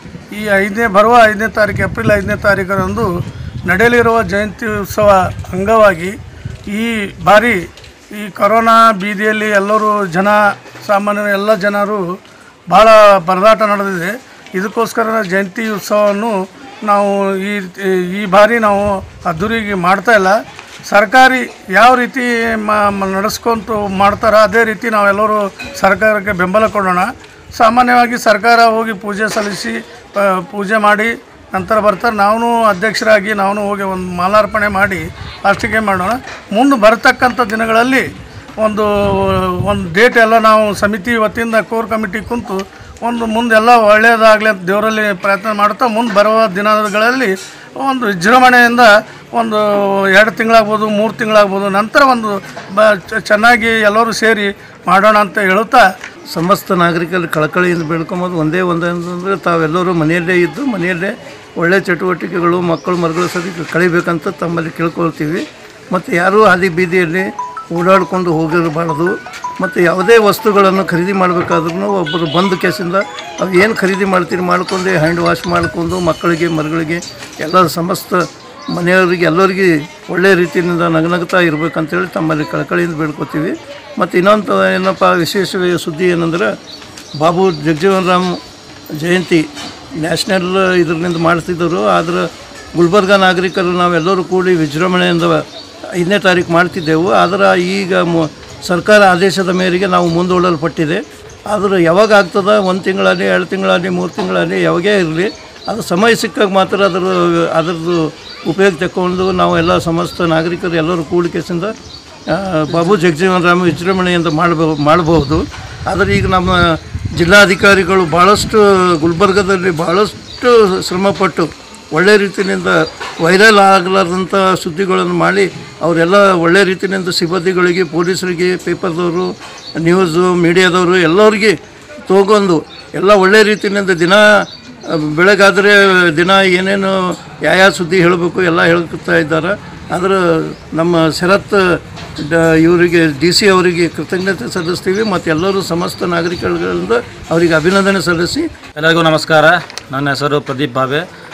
ಈ ಐದನೇ ಬರುವ ಐದನೇ ತಾರೀಕು ಏಪ್ರಿಲ್ ಐದನೇ ತಾರೀಕರಂದು ನಡೆಯಲಿರುವ ಜಯಂತಿ ಉತ್ಸವ ಅಂಗವಾಗಿ ಈ ಬಾರಿ ಈ ಕೊರೋನಾ ಬೀದಿಯಲ್ಲಿ ಎಲ್ಲರೂ ಜನ ಸಾಮಾನ್ಯ ಎಲ್ಲ ಜನರು ಭಾಳ ಪರದಾಟ ನಡೆದಿದೆ ಇದಕ್ಕೋಸ್ಕರ ಜಯಂತಿ ಉತ್ಸವವನ್ನು ನಾವು ಈ ಈ ಬಾರಿ ನಾವು ಅದ್ದೂರಿಗೆ ಮಾಡ್ತಾ ಇಲ್ಲ ಸರ್ಕಾರಿ ಯಾವ ರೀತಿ ಮ- ಮ- ನಡೆಸ್ಕೊಂತು ಮಾಡ್ತಾರೋ ಅದೇ ರೀತಿ ನಾವೆಲ್ಲರೂ ಸರ್ಕಾರಕ್ಕೆ ಬೆಂಬಲ ಕೊಡೋಣ ಸಾಮಾನ್ಯವಾಗಿ ಸರ್ಕಾರ ಹೋಗಿ ಪೂಜೆ ಸಲ್ಲಿಸಿ ಪ- ಪೂಜೆ ಮಾಡಿ ನಂತರ ಬರ್ತಾರೆ ನಾವು ಅಧ್ಯಕ್ಷರಾಗಿ ನಾವು ಹೋಗಿ ಒಂದು ಮಾಲಾರ್ಪಣೆ ಮಾಡಿ ಅಷ್ಟಿಗೆ ಮಾಡೋಣ ಮುಂದೆ ಬರ್ತಕ್ಕಂಥ ದಿನಗಳಲ್ಲಿ ಒಂದು ಒಂದು ಡೇಟ್ ಎಲ್ಲ ನಾವು ಸಮಿತಿ ವತಿಯಿಂದ ಕೋರ್ ಕಮಿಟಿ ಕುಂತು ಒಂದು ಮುಂದೆಲ್ಲ ಒಳ್ಳೆಯದಾಗಲಿ ಅಂತ ದೇವರಲ್ಲಿ ಪ್ರಯತ್ನ ಮಾಡ್ತಾ ಮುಂದೆ ಬರುವ ದಿನಗಳಲ್ಲಿ ಒಂದು ವಿಜೃಂಭಣೆಯಿಂದ ಒಂದು ಎರಡು ತಿಂಗಳಾಗ್ಬೋದು ಮೂರು ತಿಂಗಳಾಗ್ಬೋದು ನಂತರ ಒಂದು ಬ ಚ- ಚೆನ್ನಾಗಿ ಎಲ್ಲರೂ ಸೇರಿ ಮಾಡೋಣ ಅಂತ ಹೇಳುತ್ತಾ ಸಮಸ್ತ ನಾಗರಿಕರಲ್ಲಿ ಕಳಕಳಿಯಿಂದ ಬೆಳ್ಕೊಂಬೋದು ಒಂದೇ ಒಂದು ಅಂತಂದರೆ ತಾವೆಲ್ಲರೂ ಮನೆಯಲ್ಲೇ ಇದ್ದು ಮನೆಯಲ್ಲೇ ಒಳ್ಳೆಯ ಚಟುವಟಿಕೆಗಳು ಮಕ್ಕಳು ಮರುಗಳು ಸದ್ಯಕ್ಕೆ ಕಳಿಬೇಕಂತ ತಮ್ಮಲ್ಲಿ ಕೇಳ್ಕೊಳ್ತೀವಿ ಮತ್ತು ಯಾರೂ ಹಾದಿ ಬೀದಿಯಲ್ಲಿ ಓಡಾಡಿಕೊಂಡು ಹೋಗಿರಬಾರ್ದು ಮತ್ತು ಯಾವುದೇ ವಸ್ತುಗಳನ್ನು ಖರೀದಿ ಮಾಡಬೇಕಾದ್ರೂ ಒಬ್ಬರು ಬಂದು ಕೇಸಿಂದ ಅವು ಏನು ಖರೀದಿ ಮಾಡ್ತೀರಿ ಮಾಡ್ಕೊಂಡು ಹ್ಯಾಂಡ್ ವಾಶ್ ಮಾಡಿಕೊಂಡು ಮಕ್ಕಳಿಗೆ ಮರುಗಳಿಗೆ ಎಲ್ಲ ಸಮಸ್ತ ಮನೆಯವರಿಗೆ ಎಲ್ಲರಿಗೆ ಒಳ್ಳೆಯ ರೀತಿಯಿಂದ ನಗನಗ್ತಾ ಇರಬೇಕಂತೇಳಿ ತಮ್ಮಲ್ಲಿ ಕಳಕಳಿಯಿಂದ ಬೇಡ್ಕೋತೀವಿ ಮತ್ತು ಇನ್ನೊಂದು ಏನಪ್ಪ ವಿಶೇಷ ಸುದ್ದಿ ಏನಂದ್ರೆ ಬಾಬು ಜಗಜೀವನ್ ರಾಮ್ ಜಯಂತಿ ನ್ಯಾಷನಲ್ ಇದರಿಂದ ಮಾಡ್ತಿದ್ದರು ಆದ್ರೆ ಗುಲ್ಬರ್ಗ ನಾಗರಿಕರು ನಾವೆಲ್ಲರೂ ಕೂಡಿ ವಿಜೃಂಭಣೆಯಿಂದ ಐದನೇ ತಾರೀಕು ಮಾಡ್ತಿದ್ದೆವು ಆದರೆ ಈಗ ಮು- ಸರ್ಕಾರ ಆದೇಶದ ಮೇರೆಗೆ ನಾವು ಮುಂದೂಡಲ್ಪಟ್ಟಿದೆ ಆದ್ರೆ ಯಾವಾಗ ಆಗ್ತದ ಒಂದು ತಿಂಗಳಲ್ಲಿ ಎರಡು ತಿಂಗಳಲ್ಲಿ ಮೂರು ತಿಂಗಳಲ್ಲಿ ಯಾವಾಗೇ ಇರಲಿ ಅದು ಸಮಯ ಸಿಕ್ಕಾಗ ಮಾತ್ರ ಅದರ ಅದರದ್ದು ಉಪಯೋಗ ತಗೊಂಡು ನಾವು ಎಲ್ಲ ಸಮಸ್ತ ನಾಗರಿಕರು ಎಲ್ಲರೂ ಕೂಡಿಕೆಸಿಂದ ಆ, ಬಾಬು ಜಗಜೀವನ್ ರಾಮ್ ವಿಜೃಂಭಣೆಯಿಂದ ಮಾಡಬೋ ಮಾಡಬಹುದು ಆದರೆ ಈಗ ನಮ್ಮ ಜಿಲ್ಲಾಧಿಕಾರಿಗಳು ಭಾಳಷ್ಟು ಗುಲ್ಬರ್ಗದಲ್ಲಿ ಭಾಳಷ್ಟು ಶ್ರಮಪಟ್ಟು ಒಳ್ಳೆ ರೀತಿಯಿಂದ ವೈರಲ್ ಆಗಲಾರ್ದಂಥ ಸುದ್ದಿಗಳನ್ನು ಮಾಡಿ ಅವರೆಲ್ಲ ಒಳ್ಳೆ ರೀತಿಯಿಂದ ಸಿಬ್ಬಂದಿಗಳಿಗೆ ಪೊಲೀಸರಿಗೆ ಪೇಪರ್ದವರು ನ್ಯೂಸು ಮೀಡಿಯಾದವರು ಎಲ್ಲರಿಗೆ ತಗೊಂಡು ಎಲ್ಲ ಒಳ್ಳೆ ರೀತಿಯಿಂದ ದಿನ ಆ, ಬೆಳಗಾದರೆ ದಿನ ಏನೇನು ಯಾವ ಯಾವ ಸುದ್ದಿ ಹೇಳಬೇಕು ಎಲ್ಲ ಹೇಳ್ತಾ ಇದ್ದಾರೆ ಆದ್ರೆ ನಮ್ಮ ಶರತ್ ಡ ಇವರಿಗೆ ಡಿ ಸಿ ಅವರಿಗೆ ಕೃತಜ್ಞತೆ ಸಲ್ಲಿಸ್ತೀವಿ ಮತ್ತು ಎಲ್ಲರೂ ಸಮಸ್ತ ನಾಗರಿಕರಿಂದ ಅವರಿಗೆ ಅಭಿನಂದನೆ ಸಲ್ಲಿಸಿ ಎಲ್ಲರಿಗೂ ನಮಸ್ಕಾರ ನನ್ನ ಹೆಸರು ಪ್ರದೀಪ್ ಬಾಬೆ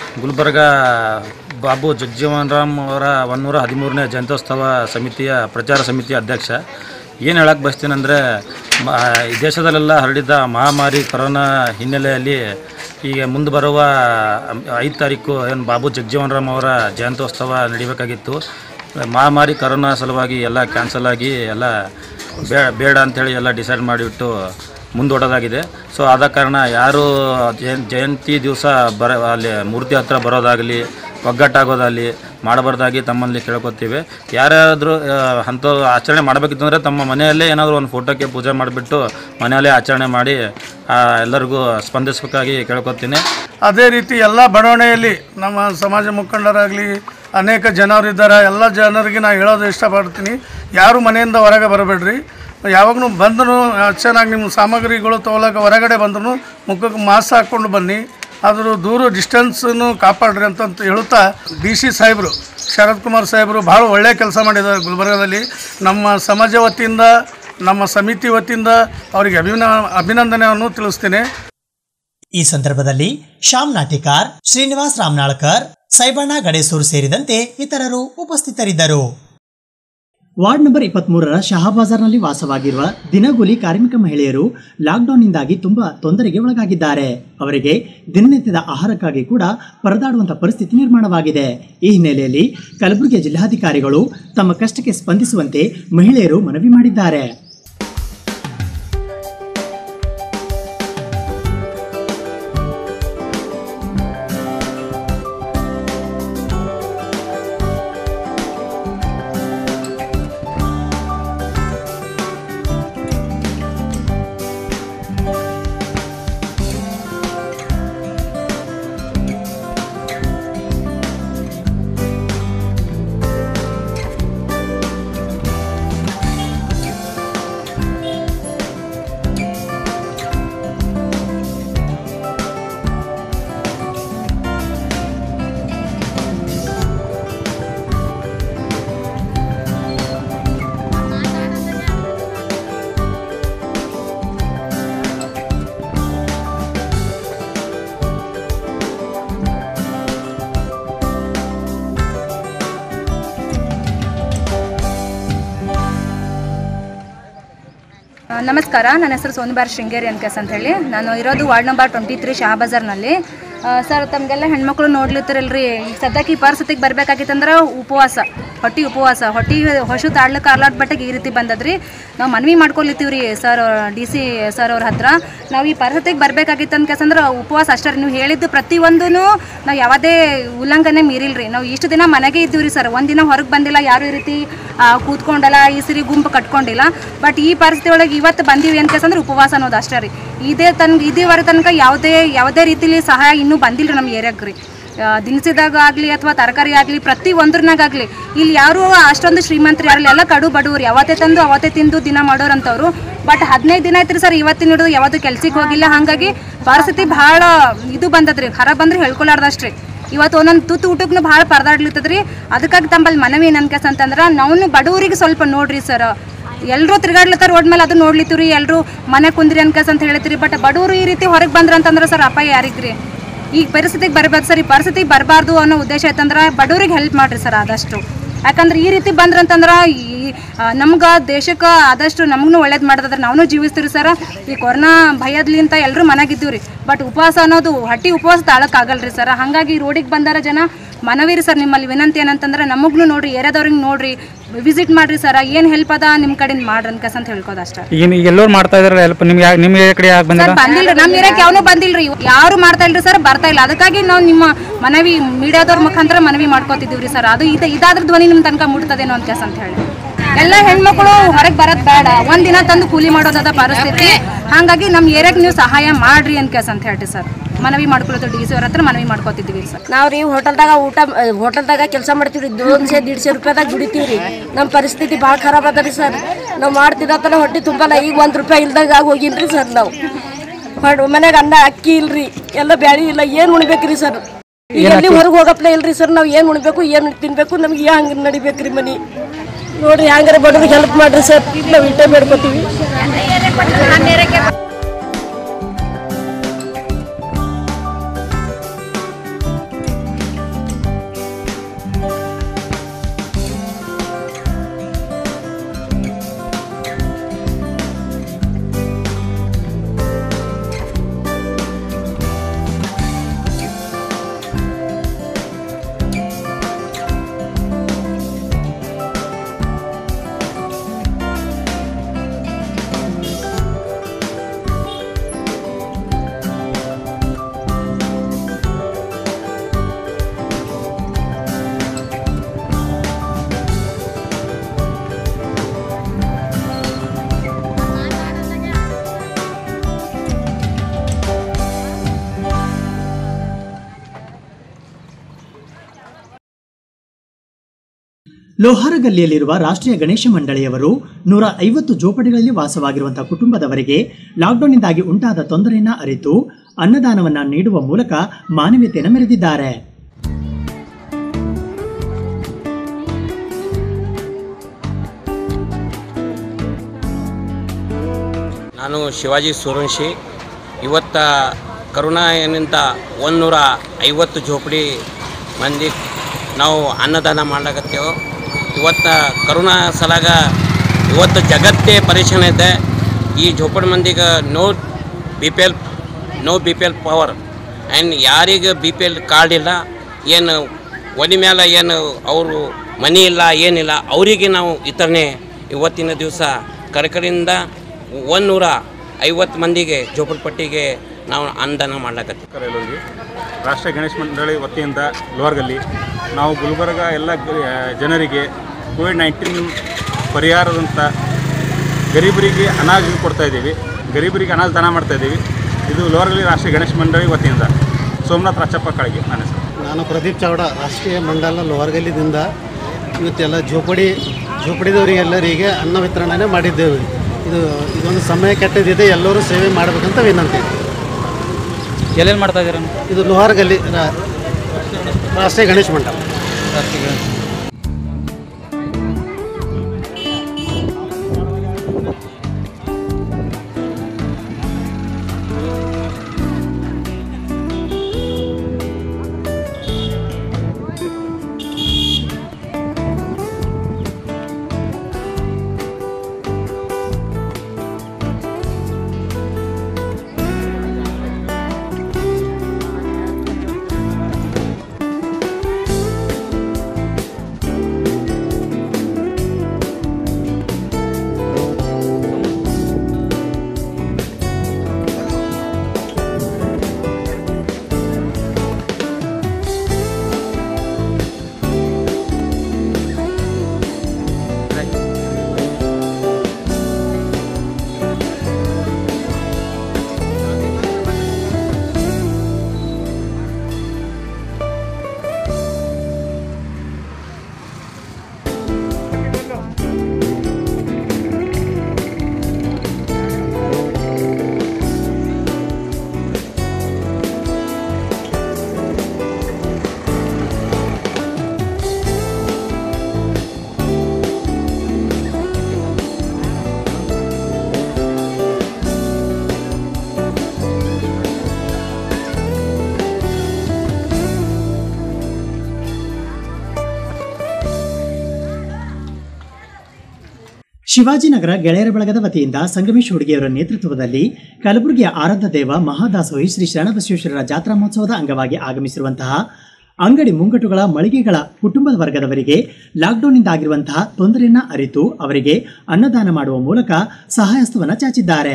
ಗುಲ್ಬರ್ಗ ಬಾಬು ಜಗಜೀವನ್ ರಾಮ್ ಅವರ ಒನ್ನೂರ ಹದಿಮೂರನೇ ಜಯಂತ್ಯೋತ್ಸವ ಸಮಿತಿಯ ಪ್ರಚಾರ ಸಮಿತಿಯ ಅಧ್ಯಕ್ಷ ಏನು ಹೇಳಕ್ಕೆ ಬಯಸ್ತೀನಂದರೆ ಮ ಈ ದೇಶದಲ್ಲೆಲ್ಲ ಹರಡಿದ್ದ ಮಹಾಮಾರಿ ಕೊರೋನಾ ಹಿನ್ನೆಲೆಯಲ್ಲಿ ಈಗ ಮುಂದೆ ಬರುವ ಐದು ತಾರೀಕು ಏನು ಬಾಬು ಜಗಜೀವನ್ ರಾಮ್ ಅವರ ಜಯಂತ್ಯೋತ್ಸವ ನಡಿಬೇಕಾಗಿತ್ತು ಮಹಾಮಾರಿ ಕೊರೋನಾ ಸಲುವಾಗಿ ಎಲ್ಲ ಕ್ಯಾನ್ಸಲ್ ಆಗಿ ಎಲ್ಲ ಬೇ ಬೇಡ ಅಂಥೇಳಿ ಎಲ್ಲ ಡಿಸೈಡ್ ಮಾಡಿಬಿಟ್ಟು ಮುಂದೂಡೋದಾಗಿದೆ ಸೊ ಆದ ಕಾರಣ ಯಾರು ಜಯಂ ಜಯಂತಿ ದಿವಸ ಬರ ಅಲ್ಲಿ ಮೂರ್ತಿ ಹತ್ರ ಬರೋದಾಗಲಿ ಒಗ್ಗಟ್ಟಾಗೋದಾಗಲಿ ಮಾಡಬಾರ್ದಾಗಿ ತಮ್ಮಲ್ಲಿ ಕೇಳ್ಕೊತೀವಿ ಯಾರಾದರೂ ಅಂಥ ಆಚರಣೆ ಮಾಡಬೇಕಿತ್ತು ಅಂದರೆ ತಮ್ಮ ಮನೆಯಲ್ಲೇ ಏನಾದರೂ ಒಂದು ಫೋಟೋಕ್ಕೆ ಪೂಜೆ ಮಾಡಿಬಿಟ್ಟು ಮನೆಯಲ್ಲೇ ಆಚರಣೆ ಮಾಡಿ ಆ, ಎಲ್ಲರಿಗೂ ಸ್ಪಂದಿಸಬೇಕಾಗಿ ಕೇಳ್ಕೊತೀನಿ ಅದೇ ರೀತಿ ಎಲ್ಲ ಬಡಾವಣೆಯಲ್ಲಿ ನಮ್ಮ ಸಮಾಜ ಮುಖಂಡರಾಗಲಿ ಅನೇಕ ಜನರಿದ್ದಾರೆ ಎಲ್ಲ ಜನರಿಗೆ ನಾನು ಹೇಳೋದು ಇಷ್ಟಪಡ್ತೀನಿ ಯಾರು ಮನೆಯಿಂದ ಹೊರಗೆ ಬರಬೇಡ್ರಿ ಯಾವಾಗಲೂ ಬಂದರೂ ಚೆನ್ನಾಗಿ ನಿಮ್ಮ ಸಾಮಗ್ರಿಗಳು ತೊಗೊಳಕ್ಕೆ ಹೊರಗಡೆ ಬಂದರೂ ಮುಖಕ್ಕೆ ಮಾಸ್ಕ್ ಹಾಕ್ಕೊಂಡು ಬನ್ನಿ ಅದ್ರ ದೂರ ಡಿಸ್ಟೆನ್ಸನ್ನು ಕಾಪಾಡ್ರಿ ಅಂತ ಅಂತ ಹೇಳುತ್ತಾ ಡಿ ಸಿ ಸಾಹೇಬರು ಶರತ್ ಕುಮಾರ್ ಸಾಹೇಬರು ಭಾಳ ಒಳ್ಳೆಯ ಕೆಲಸ ಮಾಡಿದ್ದಾರೆ ಗುಲ್ಬರ್ಗದಲ್ಲಿ ನಮ್ಮ ಸಮಾಜ ವತಿಯಿಂದ ನಮ್ಮ ಸಮಿತಿ ವತಿಯಿಂದ ಅವರಿಗೆ ಅಭಿನ ಅಭಿನಂದನೆಯನ್ನು ತಿಳಿಸ್ತೇನೆ ಈ ಸಂದರ್ಭದಲ್ಲಿ ಶ್ಯಾಮ್ ನಾಟಿಕಾರ್ ಶ್ರೀನಿವಾಸ್ ರಾಮನಾಳ್ಕರ್ ಸೈಬಣ್ಣ ಗಡೇಸೂರ್ ಸೇರಿದಂತೆ ಇತರರು ಉಪಸ್ಥಿತರಿದ್ದರು ವಾರ್ಡ್ ನಂಬರ್ ಇಪ್ಪತ್ಮೂರರ ಶಹಾಬಾಜಾರ್ನಲ್ಲಿ ವಾಸವಾಗಿರುವ ದಿನಗೂಲಿ ಕಾರ್ಮಿಕ ಮಹಿಳೆಯರು ಲಾಕ್ಡೌನ್ನಿಂದಾಗಿ ತುಂಬಾ ತೊಂದರೆಗೆ ಒಳಗಾಗಿದ್ದಾರೆ ಅವರಿಗೆ ದಿನನಿತ್ಯದ ಆಹಾರಕ್ಕಾಗಿ ಕೂಡ ಪರದಾಡುವಂಥ ಪರಿಸ್ಥಿತಿ ನಿರ್ಮಾಣವಾಗಿದೆ ಈ ಹಿನ್ನೆಲೆಯಲ್ಲಿ ಕಲಬುರಗಿಯ ಜಿಲ್ಲಾಧಿಕಾರಿಗಳು ತಮ್ಮ ಕಷ್ಟಕ್ಕೆ ಸ್ಪಂದಿಸುವಂತೆ ಮಹಿಳೆಯರು ಮನವಿ ಮಾಡಿದ್ದಾರೆ ಆ, ನಮಸ್ಕಾರ ನನ್ನ ಹೆಸರು ಸೋನಿಬಾರ್ ಶೃಂಗೇರಿ ಅನ್ಕಸ್ ಅಂತ ಹೇಳಿ ನಾನು ಇರೋದು ವಾರ್ಡ್ ನಂಬರ್ ಟ್ವೆಂಟಿ ತ್ರೀ ಶಹಾಬಜಾರ್ನಲ್ಲಿ ಆ, ಸರ್ ತಮಗೆಲ್ಲ ಹೆಣ್ಮಕ್ಳು ನೋಡ್ಲಿತ್ತಿರಲ್ರಿ ಈಗ ಸದ್ಯಕ್ಕೆ ಈ ಪರಿಸ್ಥಿತಿಗೆ ಬರ್ಬೇಕಾಗಿತ್ತಂದ್ರೆ ಉಪವಾಸ ಹೊಟ್ಟಿ ಉಪವಾಸ ಹೊಟ್ಟಿ ಹೊಶು ತಾಡ್ಲಿಕ್ಕೆ ಆರ್ಲಾಟ್ ಬಟ್ಟೆಗೆ ಈ ರೀತಿ ಬಂದದ್ರಿ ನಾವು ಮನವಿ ಮಾಡ್ಕೊಲಿತ್ತೀವಿ ರೀ ಸರ್ ಡಿ ಸಿ ಸರ್ ಅವ್ರ ಹತ್ರ ನಾವು ಈ ಪರಿಸ್ಥಿತಿಗೆ ಬರ್ಬೇಕಾಗಿತ್ತು ಅನ್ಕಸಂದ್ರೆ ಉಪವಾಸ ಅಷ್ಟೇ ರೀ ನೀವು ಹೇಳಿದ್ದು ಪ್ರತಿಯೊಂದೂ ನಾವು ಯಾವುದೇ ಉಲ್ಲಂಘನೆ ಮೀರಿಲ್ರಿ ನಾವು ಇಷ್ಟು ದಿನ ಮನೆಗೆ ಇದ್ದೀವಿ ರೀ ಸರ್ ಒಂದಿನ ಹೊರಗೆ ಬಂದಿಲ್ಲ ಯಾರು ಈ ರೀತಿ ಆ, ಕೂತ್ಕೊಂಡಲ್ಲ ಈ ಸಿರಿ ಗುಂಪು ಕಟ್ಕೊಂಡಿಲ್ಲ ಬಟ್ ಈ ಪರಿಸ್ಥಿತಿ ಒಳಗೆ ಇವತ್ತು ಬಂದೀವಿ ಅನ್ಕಸಂದ್ರೆ ಉಪವಾಸ ಅನ್ನೋದು ಅಷ್ಟೇ ರೀ ಇದೇ ತನ್ ಇದೇವರೆ ತನಕ ಯಾವುದೇ ಯಾವುದೇ ರೀತಿಲಿ ಸಹಾಯ ಇನ್ನೂ ಬಂದಿಲ್ಲ ನಮ್ಮ ಏರಿಯಾಗೆ ರೀ ಆ, ದಿನಸಿದಾಗ ಆಗಲಿ ಅಥವಾ ತರಕಾರಿ ಆಗಲಿ ಪ್ರತಿ ಒಂದ್ರನಾಗಲಿ ಇಲ್ಲಿ ಯಾರು ಅಷ್ಟೊಂದು ಶ್ರೀಮಂತರು ಯಾರಲ್ಲ ಎಲ್ಲ ಕಡು ಬಡವ್ರು ಯಾವತ್ತೇ ತಂದು ಅವತ್ತೇ ತಿಂದು ದಿನ ಮಾಡೋರಂಥವ್ರು ಬಟ್ ಹದಿನೈದು ದಿನ ಆಯ್ತು ರೀ ಸರ್ ಇವತ್ತಿನ ಹಿಡಿದು ಯಾವತ್ತೂ ಕೆಲ್ಸಕ್ಕೆ ಹೋಗಿಲ್ಲ ಹಾಗಾಗಿ ಪರಿಸ್ಥಿತಿ ಭಾಳ ಇದು ಬಂದದ್ರಿ ಹೊರ ಬಂದ್ರೆ ಹೇಳ್ಕೊಲಾರ್ದಷ್ಟ್ರಿ ಇವತ್ತು ಒಂದೊಂದು ತುತ್ತು ಊಟಕ್ಕೂ ಭಾಳ ಪರದಾಡ್ಲಿತ್ತದ್ರಿ ಅದಕ್ಕಾಗಿ ತಮ್ಮಲ್ಲಿ ಮನವಿ ನನ್ಕೆಸ್ ಅಂತಂದ್ರೆ ನಾವು ಬಡವರಿಗೆ ಸ್ವಲ್ಪ ನೋಡ್ರಿ ಸರ್ ಎಲ್ಲರೂ ತಿರ್ಗಾಡ್ಲತ್ತಾರ ರೋಡ್ ಮೇಲೆ ಅದು ನೋಡ್ಲಿತ್ತೀವಿ ರೀ ಎಲ್ಲರೂ ಮನೆ ಕುಂದ್ರಿ ಅನ್ಕಸ್ ಅಂತ ಹೇಳ್ತೀರಿ ಬಟ್ ಬಡವರು ಈ ರೀತಿ ಹೊರಗೆ ಬಂದ್ರ ಅಂತಂದ್ರೆ ಸರ್ ಅಪಾಯ ಯಾರಿಗ್ರಿ ಈ ಪರಿಸ್ಥಿತಿಗೆ ಬರ್ಬೇಕು ಸರ್ ಈ ಪರಿಸ್ಥಿತಿಗೆ ಬರಬಾರ್ದು ಅನ್ನೋ ಉದ್ದೇಶ ಐತಂದ್ರೆ ಬಡವ್ರಿಗೆ ಹೆಲ್ಪ್ ಮಾಡ್ರಿ ಸರ್ ಆದಷ್ಟು ಯಾಕಂದ್ರೆ ಈ ರೀತಿ ಬಂದ್ರಂತಂದ್ರೆ ಈ ನಮ್ಗೆ ದೇಶಕ್ಕೆ ಆದಷ್ಟು ನಮಗೂ ಒಳ್ಳೇದು ಮಾಡ್ತದ್ರೆ ನಾವು ಜೀವಿಸ್ತೀವಿ ಸರ್ ಈ ಕೊರೋನಾ ಭಯದ್ಲಿಂತ ಎಲ್ಲರೂ ಮನೆಗಿದ್ದೀವಿ ರೀ ಬಟ್ ಉಪವಾಸ ಅನ್ನೋದು ಹೊಟ್ಟಿ ಉಪವಾಸ ತಾಳಕ್ಕಾಗಲ್ರಿ ಸರ್ ಹಾಗಾಗಿ ರೋಡಿಗೆ ಬಂದಾರ ಜನ ಮನವಿ ರೀ ಸರ್ ನಿಮ್ಮಲ್ಲಿ ವಿನಂತಿ ಏನಂತಂದ್ರೆ ನಮಗ್ನು ನೋಡ್ರಿ ಏರಿಯಾದವ್ರಿಗೆ ನೋಡ್ರಿ ವಿಸಿಟ್ ಮಾಡ್ರಿ ಸರ್ ಏನು ಹೆಲ್ಪ್ ಅದ ನಿಮ್ಮ ಕಡೆಯಿಂದ ಮಾಡ್ರಿ ಅನ್ಕಸ್ ಅಂತ ಹೇಳ್ಕೋದು ಅಷ್ಟೇ ಈಗ ಈಗ ಎಲ್ಲರೂ ಮಾಡ್ತಾ ಇದಾರೆ ಹೆಲ್ಪ್ ನಿಮ್ಗೆ ಯಾಕೆ ನಿಮ್ಮ ಏರಿಯಾ ಕಡೆ ಯಾಕೆ ಸರ್ ಬಂದಿಲ್ಲ ಬಂದಿಲ್ರಿ ನಮ್ಮ ಏರಿಯಾಕ್ಕೆ ಯಾವನೂ ಬಂದಿಲ್ರಿ ಯಾರು ಮಾಡ್ತಾ ಇಲ್ರಿ ಸರ್ ಬರ್ತಾ ಇಲ್ಲ ಅದಕ್ಕಾಗಿ ನಾವು ನಿಮ್ಮ ಮನವಿ ಮೀಡಿಯಾದವ್ರ ಮುಖಾಂತರ ಮನವಿ ಮಾಡ್ಕೋತಿದ್ದೀವಿ ರೀ ಸರ್ ಅದು ಇದ ಇದಾದ್ರ ಧ್ವನಿ ನಿಮ್ಮ ತನಕ ಮುಟ್ತದೇನೋ ಅಂತ ಕೆಲಸ ಅಂತ ಹೇಳಿ ಎಲ್ಲ ಹೆಣ್ಮಕ್ಳು ಹೊರಗೆ ಬರೋದ್ ಬೇಡ ಒಂದ್ ದಿನ ತಂದು ಕೂಲಿ ಮಾಡೋದದ ಪರಿಸ್ಥಿತಿ ಹಾಗಾಗಿ ನಮ್ಮ ಏರಿಯಾಗೆ ನೀವು ಸಹಾಯ ಮಾಡ್ರಿ ಅಂತ ಕೆಲಸ ಅಂತ ಹೇಳ್ರಿ ಸರ್ ಮನವಿ ಮಾಡ್ಕೊಳ್ಳೋದು ಡಿ ಸಿ ಅವ್ರ ಹತ್ರ ಮನವಿ ಮಾಡ್ಕೋತಿದ್ದೀವಿ ಸರ್ ನಾವು ರೀ ಹೋಟೆಲ್ದಾಗ ಊಟ ಹೋಟೆಲ್ದಾಗ ಕೆಲಸ ಮಾಡ್ತೀವಿ ರೀ ದೋನ್ಸೆ ದೀಡ್ಸೆ ರೂಪಾಯಿದಾಗ ದುಡಿತೀವಿ ರೀ ನಮ್ಮ ಪರಿಸ್ಥಿತಿ ಭಾಳ ಖರಾಬ್ ಅದ ರೀ ಸರ್ ನಾವು ಮಾಡ್ತಿದ್ದತ್ತನ ಹೊಟ್ಟೆ ತುಂಬಲ್ಲ ಈಗ ಒಂದು ರೂಪಾಯಿ ಇಲ್ದಾಗ ಆಗಿ ಹೋಗಿನ್ರಿ ಸರ್ ನಾವು ಹೊಡ್ ಮನ್ಯಾಗ ಅನ್ನ ಅಕ್ಕಿ ಇಲ್ರಿ ಎಲ್ಲ ಬ್ಯಾಳಿ ಇಲ್ಲ ಏನು ಉಣ್ಬೇಕ್ರಿ ಸರ್ ಈಗ ಎಲ್ಲಿ ಹೊರಗೆ ಹೋಗಪ್ಲೆ ಇಲ್ರಿ ಸರ್ ನಾವು ಏನು ಉಣ್ಬೇಕು ಏನು ತಿನ್ಬೇಕು ನಮ್ಗೆ ಹಂಗೆ ನಡಿಬೇಕ್ರಿ ಮನಿ ನೋಡ್ರಿ ಹ್ಯಾಂಗಾರ ಬಡವ್ರಿಗೆ ಹೆಲ್ಪ್ ಮಾಡ್ರಿ ಸರ್ ನಾವು ಇಟ್ಟೆ ಬೇಡ್ಕೋತೀವಿ ಲೋಹಾರಗಲ್ಲಿಯಲ್ಲಿರುವ ರಾಷ್ಟ್ರೀಯ ಗಣೇಶ ಮಂಡಳಿಯವರು ನೂರ ಐವತ್ತು ಜೋಪಡಿಗಳಲ್ಲಿ ವಾಸವಾಗಿರುವಂತಹ ಕುಟುಂಬದವರಿಗೆ ಲಾಕ್ಡೌನ್ನಿಂದಾಗಿ ಉಂಟಾದ ತೊಂದರೆಯನ್ನ ಅರಿತು ಅನ್ನದಾನವನ್ನ ನೀಡುವ ಮೂಲಕ ಮಾನವೀಯತೆಯನ್ನು ಮೆರೆದಿದ್ದಾರೆ ನಾನು ಶಿವಾಜಿ ಸೂರ್ವಂಶಿ ಇವತ್ತ ಕರುಣಾನಿಂದ ಒಂದೂರ ಐವತ್ತು ಜೋಪಡಿ ಮಂದಿ ನಾವು ಅನ್ನದಾನ ಮಾಡ್ಲಾಕತ್ತೇವೆ ಇವತ್ತು ಕರುಣಾ ಸಲಾಗ ಇವತ್ತು ಜಗತ್ತೇ ಪರೇಶಾನ ಇದೆ ಈ ಜೋಪಡಿ ಮಂದಿಗೆ no B P L no B P L power and ಯಾರಿಗೆ ಬಿ ಪಿ ಎಲ್ ಕಾರ್ಡ್ ಇಲ್ಲ ಏನು ಒಲಿ ಮೇಲೆ ಏನು ಅವರು ಮನೆ ಇಲ್ಲ ಏನಿಲ್ಲ ಅವರಿಗೆ ನಾವು ವಿತರಣೆ ಇವತ್ತಿನ ದಿವಸ ಕರಕರಿಂದ ಒಂದೂರ ಐವತ್ತು ಮಂದಿಗೆ ಜೋಪಡಪಟ್ಟಿಗೆ ನಾವು ಅನುದಾನ ಮಾಡ್ಲಾಕತ್ತೀವಿ ಕರೆಯಲೂರಿಗೆ ರಾಷ್ಟ್ರೀಯ ಗಣೇಶ ಮಂಡಳಿ ವತಿಯಿಂದ ಲೋರ್ಗಲ್ಲಿ ನಾವು ಗುಲ್ಬರ್ಗ ಎಲ್ಲ ಗ- ಜನರಿಗೆ ಕೋವಿಡ್ ನೈನ್ಟೀನ್ ಪರಿಹಾರದಂಥ ಗರೀಬರಿಗೆ ಅನಾಜ್ ಕೊಡ್ತಾ ಇದ್ದೀವಿ ಗರೀಬರಿಗೆ ಅನಾಜ್ ದಾನ ಮಾಡ್ತಾ ಇದ್ದೀವಿ ಇದು ಲೋರ್ಗಲ್ಲಿ ರಾಷ್ಟ್ರೀಯ ಗಣೇಶ ಮಂಡಳಿ ವತಿಯಿಂದ ಸೋಮನಾಥ್ ರಾಚಪ್ಪ ಕಾಳಿಗೆ ನನ್ನ ಹೆಸರು ನಾನು ಪ್ರದೀಪ್ ಚಾವಡ ರಾಷ್ಟ್ರೀಯ ಮಂಡಲ ಲೋಹರ್ಗಲ್ಲಿದಿಂದ ಇವತ್ತೆಲ್ಲ ಜೋಪಡಿ ಜೋಪಡಿದವರಿಗೆಲ್ಲರಿಗೆ ಅನ್ನ ವಿತರಣೆ ಮಾಡಿದ್ದೇವೆ ಇದು ಇದೊಂದು ಸಮಯ ಕೆಟ್ಟದಿದೆ ಎಲ್ಲರೂ ಸೇವೆ ಮಾಡಬೇಕಂತ ವಿನಂತಿ ಎಲ್ಲೆಲ್ಲಿ ಮಾಡ್ತಾ ಇದ್ದೀರಾ ಇದು ಲೋಹಾರ್ಗಲ್ಲಿ ರಾ- ರಾಷ್ಟ್ರೀಯ ಗಣೇಶ ಮಂಡಲ ಶಿವಾಜಿನಗರ ಗೆಳೆಯರ ಬಳಗದ ವತಿಯಿಂದ ಸಂಗಮೇಶ್ ಹುಡುಗಿಯವರ ನೇತೃತ್ವದಲ್ಲಿ ಕಲಬುರಗಿಯ ಆರಾಧ್ಯ ದೇವ ಮಹಾದಾಸೋಹಿ ಶ್ರೀ ಶರಣಬಸವೇಶ್ವರರ ಜಾತ್ರಾ ಮಹೋತ್ಸವದ ಅಂಗವಾಗಿ ಆಗಮಿಸಿರುವಂತಹ ಅಂಗಡಿ ಮುಂಗಟ್ಟುಗಳ ಮಳಿಗೆಗಳ ಕುಟುಂಬದ ವರ್ಗದವರಿಗೆ ಲಾಕ್ಡೌನ್ನಿಂದ ಆಗಿರುವಂತಹ ತೊಂದರೆಯನ್ನ ಅರಿತು ಅವರಿಗೆ ಅನ್ನದಾನ ಮಾಡುವ ಮೂಲಕ ಸಹಾಯಸ್ತವನ್ನ ಚಾಚಿದ್ದಾರೆ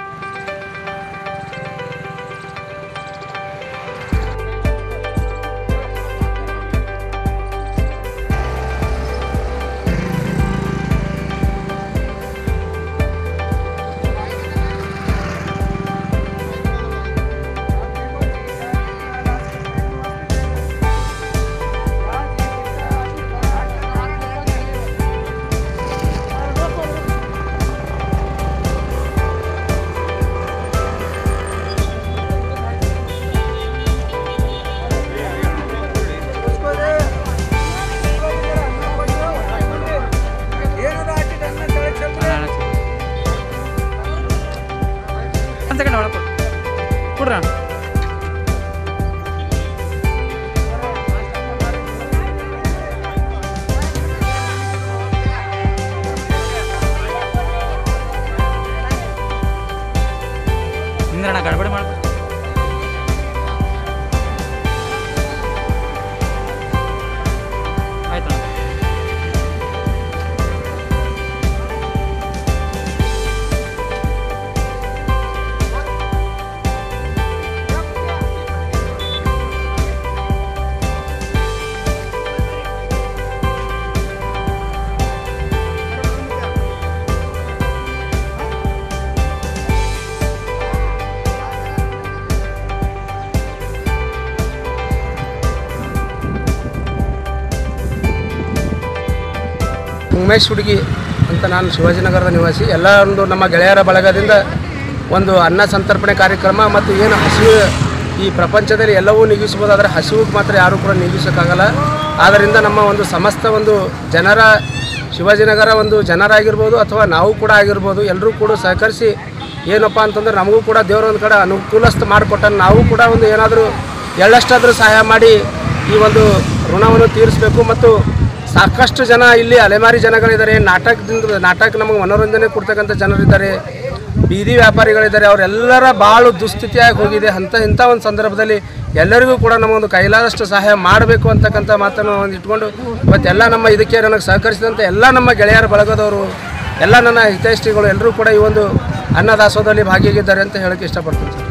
ಒಂದು ಸೆಕೆಂಡ್ ಒಳಗೆ ಕೊಡ್ರಿ ಅಣ್ಣ. ನಿಂದ್ರಣ್ಣ ಗಡ್ಬಡಿ ಮಾಡ್ಬೇಕು ಆಯ್ತು ಉಮೇಶ್ ಹುಡುಗಿ ಅಂತ ನಾನು ಶಿವಾಜಿನಗರದ ನಿವಾಸಿ ಎಲ್ಲ ಒಂದು ನಮ್ಮ ಗೆಳೆಯರ ಬಳಗದಿಂದ ಒಂದು ಅನ್ನ ಸಂತರ್ಪಣೆ ಕಾರ್ಯಕ್ರಮ ಮತ್ತು ಏನು ಹಸಿವು ಈ ಪ್ರಪಂಚದಲ್ಲಿ ಎಲ್ಲವೂ ನೀಗಿಸ್ಬೋದಾದರೆ ಹಸಿವಿಗೆ ಮಾತ್ರ ಯಾರೂ ಕೂಡ ನೀಗಿಸೋಕ್ಕಾಗಲ್ಲ ಆದ್ದರಿಂದ ನಮ್ಮ ಒಂದು ಸಮಸ್ತ ಒಂದು ಜನರ ಶಿವಾಜಿನಗರ ಒಂದು ಜನರಾಗಿರ್ಬೋದು ಅಥವಾ ನಾವು ಕೂಡ ಆಗಿರ್ಬೋದು ಎಲ್ಲರೂ ಕೂಡ ಸಹಕರಿಸಿ ಏನಪ್ಪ ಅಂತಂದ್ರೆ ನಮಗೂ ಕೂಡ ದೇವರ ಒಂದು ಕಡೆ ಅನುಕೂಲಸ್ಥ ಮಾಡಿಕೊಟ್ಟ ನಾವು ಕೂಡ ಒಂದು ಏನಾದರೂ ಎಳ್ಳಷ್ಟಾದರೂ ಸಹಾಯ ಮಾಡಿ ಈ ಒಂದು ಋಣವನ್ನು ತೀರಿಸಬೇಕು ಮತ್ತು ಸಾಕಷ್ಟು ಜನ ಇಲ್ಲಿ ಅಲೆಮಾರಿ ಜನಗಳಿದ್ದಾರೆ ನಾಟಕದಿಂದ ನಾಟಕ ನಮಗೆ ಮನೋರಂಜನೆ ಕೊಡ್ತಕ್ಕಂಥ ಜನರಿದ್ದಾರೆ ಬೀದಿ ವ್ಯಾಪಾರಿಗಳಿದ್ದಾರೆ ಅವರೆಲ್ಲರ ಭಾಳ ದುಸ್ಥಿತಿಯಾಗಿ ಹೋಗಿದೆ ಅಂತ ಇಂಥ ಒಂದು ಸಂದರ್ಭದಲ್ಲಿ ಎಲ್ಲರಿಗೂ ಕೂಡ ನಮಗೊಂದು ಕೈಲಾದಷ್ಟು ಸಹಾಯ ಮಾಡಬೇಕು ಅಂತಕ್ಕಂಥ ಮಾತನ್ನು ಒಂದು ಇಟ್ಕೊಂಡು ಇವತ್ತೆಲ್ಲ ನಮ್ಮ ಇದಕ್ಕೆ ನನಗೆ ಸಹಕರಿಸಿದಂಥ ಎಲ್ಲ ನಮ್ಮ ಗೆಳೆಯರ ಬಳಗದವರು ಎಲ್ಲ ನನ್ನ ಹಿತೈಷಿಗಳು ಎಲ್ಲರೂ ಕೂಡ ಈ ಒಂದು ಅನ್ನದಾಸೋಹದಲ್ಲಿ ಭಾಗಿಯಾಗಿದ್ದಾರೆ ಅಂತ ಹೇಳಕ್ಕೆ ಇಷ್ಟಪಡ್ತೀನಿ ಸರ್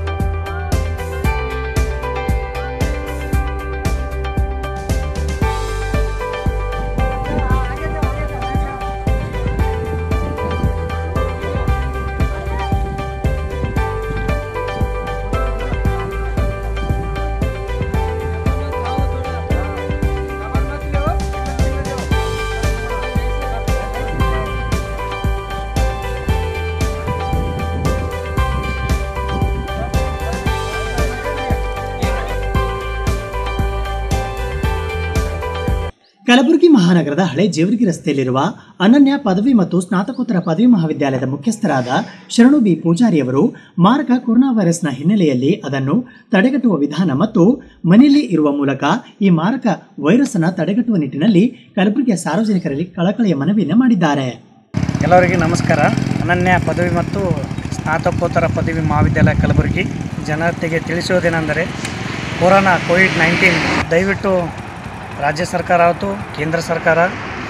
ಕಲಬುರಗಿ ಮಹಾನಗರದ ಹಳೆ ಜೇವರ್ಗಿ ರಸ್ತೆಯಲ್ಲಿರುವ ಅನನ್ಯ ಪದವಿ ಮತ್ತು ಸ್ನಾತಕೋತ್ತರ ಪದವಿ ಮಹಾವಿದ್ಯಾಲಯದ ಮುಖ್ಯಸ್ಥರಾದ ಶರಣು ಬಿ ಪೂಜಾರಿಯವರು ಮಾರಕ ಕೊರೋನಾ ವೈರಸ್ನ ಹಿನ್ನೆಲೆಯಲ್ಲಿ ಅದನ್ನು ತಡೆಗಟ್ಟುವ ವಿಧಾನ ಮತ್ತು ಮನೆಯಲ್ಲಿ ಇರುವ ಮೂಲಕ ಈ ಮಾರಕ ವೈರಸ್ ಅನ್ನು ತಡೆಗಟ್ಟುವ ನಿಟ್ಟಿನಲ್ಲಿ ಕಲಬುರಗಿಯ ಸಾರ್ವಜನಿಕರಲ್ಲಿ ಕಳಕಳಿಯ ಮನವಿಯನ್ನು ಮಾಡಿದ್ದಾರೆ ಎಲ್ಲರಿಗೂ ನಮಸ್ಕಾರ ಅನನ್ಯ ಪದವಿ ಮತ್ತು ಸ್ನಾತಕೋತ್ತರ ಪದವಿ ಮಹಾವಿದ್ಯಾಲಯ ಕಲಬುರಗಿ ಜನತೆಗೆ ತಿಳಿಸುವುದೇನೆಂದರೆ ಕೊರೋನಾ ಕೋವಿಡ್ ನೈನ್ಟೀನ್ ದಯವಿಟ್ಟು ರಾಜ್ಯ ಸರ್ಕಾರ ಆಯಿತು ಕೇಂದ್ರ ಸರ್ಕಾರ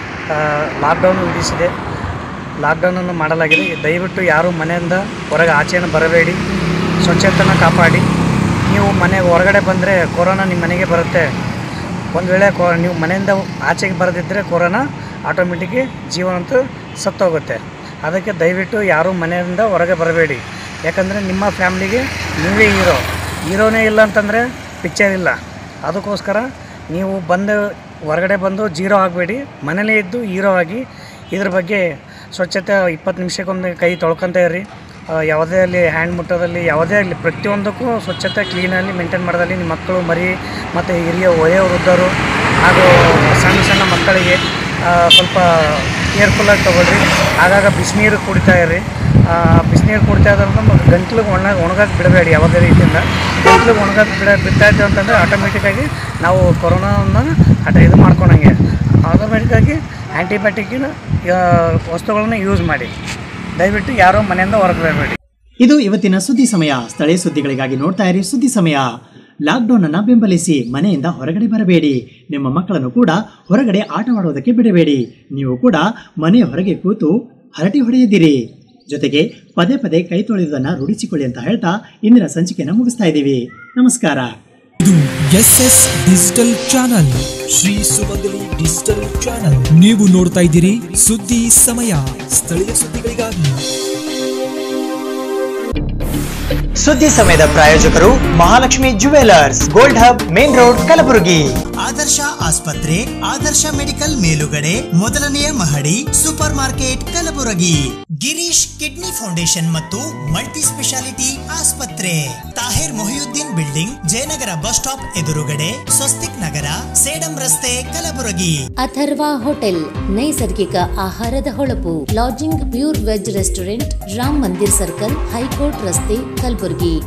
ಲಾಕ್ಡೌನ್ ವಿಧಿಸಿದೆ ಲಾಕ್ಡೌನನ್ನು ಮಾಡಲಾಗಿದೆ ದಯವಿಟ್ಟು ಯಾರು ಮನೆಯಿಂದ ಹೊರಗೆ ಆಚೆಯನ್ನು ಬರಬೇಡಿ ಸ್ವಚ್ಛತೆಯನ್ನು ಕಾಪಾಡಿ ನೀವು ಮನೆಗೆ ಹೊರಗಡೆ ಬಂದರೆ ಕೊರೋನಾ ನಿಮ್ಮ ಮನೆಗೆ ಬರುತ್ತೆ ಒಂದು ವೇಳೆ ಕೊ ನೀವು ಮನೆಯಿಂದ ಆಚೆಗೆ ಬರದಿದ್ದರೆ ಕೊರೋನಾ ಆಟೋಮೆಟಿಕ್ಗೆ ಜೀವನಂತೂ ಸತ್ತೋಗುತ್ತೆ ಅದಕ್ಕೆ ದಯವಿಟ್ಟು ಯಾರೂ ಮನೆಯಿಂದ ಹೊರಗೆ ಬರಬೇಡಿ ಯಾಕಂದರೆ ನಿಮ್ಮ ಫ್ಯಾಮ್ಲಿಗೆ ನೀವೇ ಹೀರೋ ಹೀರೋನೇ ಇಲ್ಲ ಅಂತಂದರೆ ಪಿಕ್ಚರ್ ಇಲ್ಲ ಅದಕ್ಕೋಸ್ಕರ ನೀವು ಬಂದು ಹೊರಗಡೆ ಬಂದು ಜೀರೋ ಆಗಬೇಡಿ ಮನೇಲೇ ಇದ್ದು ಹೀರೋ ಆಗಿ ಇದ್ರ ಬಗ್ಗೆ ಸ್ವಚ್ಛತೆ ಇಪ್ಪತ್ತು ನಿಮಿಷಕ್ಕೊಮ್ಮೆ ಕೈ ತೊಳ್ಕೊತ ಇರ್ರಿ ಆ, ಯಾವುದೇ ಅಲ್ಲಿ ಹ್ಯಾಂಡ್ ಮುಟ್ಟೋದಲ್ಲಿ ಯಾವುದೇ ಆಗಲಿ ಪ್ರತಿಯೊಂದಕ್ಕೂ ಸ್ವಚ್ಛತೆ ಕ್ಲೀನಲ್ಲಿ ಮೇಂಟೈನ್ ಮಾಡೋದಲ್ಲಿ ನಿಮ್ಮ ಮಕ್ಕಳು ಮರಿ ಮತ್ತು ಹಿರಿಯ ವಯೋವೃದ್ಧರು ಹಾಗೂ ಸಣ್ಣ ಸಣ್ಣ ಮಕ್ಕಳಿಗೆ ಆ, ಸ್ವಲ್ಪ ಕೇರ್ಫುಲ್ಲಾಗಿ ತೊಗೊಳ್ರಿ ಆಗಾಗ ಬಿಸಿನೀರು ಕುಡಿತಾ ಇರ್ರಿ ಬಿಸಿನೀರು ಕುಡಿತಾ ಇದ್ರಿಂದ ಗಂಟ್ಲಿಗೆ ಒಣ ಒಣಗಕ್ಕೆ ಬಿಡಬೇಡಿ ಯಾವುದೇ ರೀತಿಯಿಂದ ಗಂಟ್ಲಿಗೆ ಒಣಗಕ್ಕೆ ಬಿಡ ಬಿಡ್ತಾ ಇದ್ದೀವಿ ಅಂತಂದರೆ ಆಟೋಮೆಟಿಕ್ಕಾಗಿ ನಾವು ಕೊರೋನಾವನ್ನು ಹಠ ಇದು ಮಾಡ್ಕೊಳಂಗೆ ಆಟೋಮೆಟಿಕ್ಕಾಗಿ ಆ್ಯಂಟಿಬಯೋಟಿಕ್ಕಿನ ವಸ್ತುಗಳನ್ನ ಯೂಸ್ ಮಾಡಿ ದಯವಿಟ್ಟು ಯಾರೂ ಮನೆಯಿಂದ ಹೊರಗೆ ಬರಬೇಡಿ ಇದು ಇವತ್ತಿನ ಸುದ್ದಿ ಸಮಯ ಸ್ಥಳೀಯ ಸುದ್ದಿಗಳಿಗಾಗಿ ನೋಡ್ತಾ ಇರಿ ಸುದ್ದಿ ಸಮಯ ಲಾಕ್ಡೌನ್ ಅನ್ನ ಬೆಂಬಲಿಸಿ ಮನೆಯಿಂದ ಹೊರಗಡೆ ಬರಬೇಡಿ ನಿಮ್ಮ ಮಕ್ಕಳನ್ನು ಕೂಡ ಹೊರಗಡೆ ಆಟವಾಡುವುದಕ್ಕೆ ಬಿಡಬೇಡಿ ನೀವು ಕೂಡ ಮನೆಯ ಹೊರಗೆ ಕೂತು ಹರಟಿ ಹೊಡೆಯದಿರಿ ಜೊತೆಗೆ ಪದೇ ಪದೇ ಕೈ ತೊಳೆಯುವುದನ್ನು ರೂಢಿಸಿಕೊಳ್ಳಿ ಅಂತ ಹೇಳ್ತಾ ಇಂದಿನ ಸಂಚಿಕೆಯನ್ನು ಮುಗಿಸ್ತಾ ಇದ್ದೀವಿ ನಮಸ್ಕಾರ S S digital channel Shri Sumangali digital channel ನೀವು ನೋಡ್ತಾ ಇದ್ದೀರಿ ಸುದ್ದಿ ಸಮಯ ಸ್ಥಳೀಯ ಸುದ್ದಿಗಳಿಗಾಗಿ ಸುದ್ದಿ ಸಮಯದ ಪ್ರಾಯೋಜಕರು Mahalakshmi jewellers gold hub main road Kalaburagi Adarsh ಆಸ್ಪತ್ರೆ ಆದರ್ಶ ಮೆಡಿಕಲ್ ಮೇಲುಗಡೆ ಮೊದಲನೆಯ ಮಹಡಿ super market Kalaburagi Girish kidney foundation ಮತ್ತು ಮಲ್ಟಿ ಸ್ಪೆಷಾಲಿಟಿ ಆಸ್ಪತ್ರೆ Tahir Mohiuddin building Jayanagar bus stop ಎದುರುಗಡೆ ಸ್ವಸ್ತಿಕ್ ನಗರ ಸೇಡಂ ರಸ್ತೆ ಕಲಬುರಗಿ ಅಥರ್ವ ಹೋಟೆಲ್ ನೈಸರ್ಗಿಕ ಆಹಾರದ ಹೊಳಪು lodging pure veg restaurant Ram Mandir circle high court ರಸ್ತೆ ಕಲಬುರಗಿ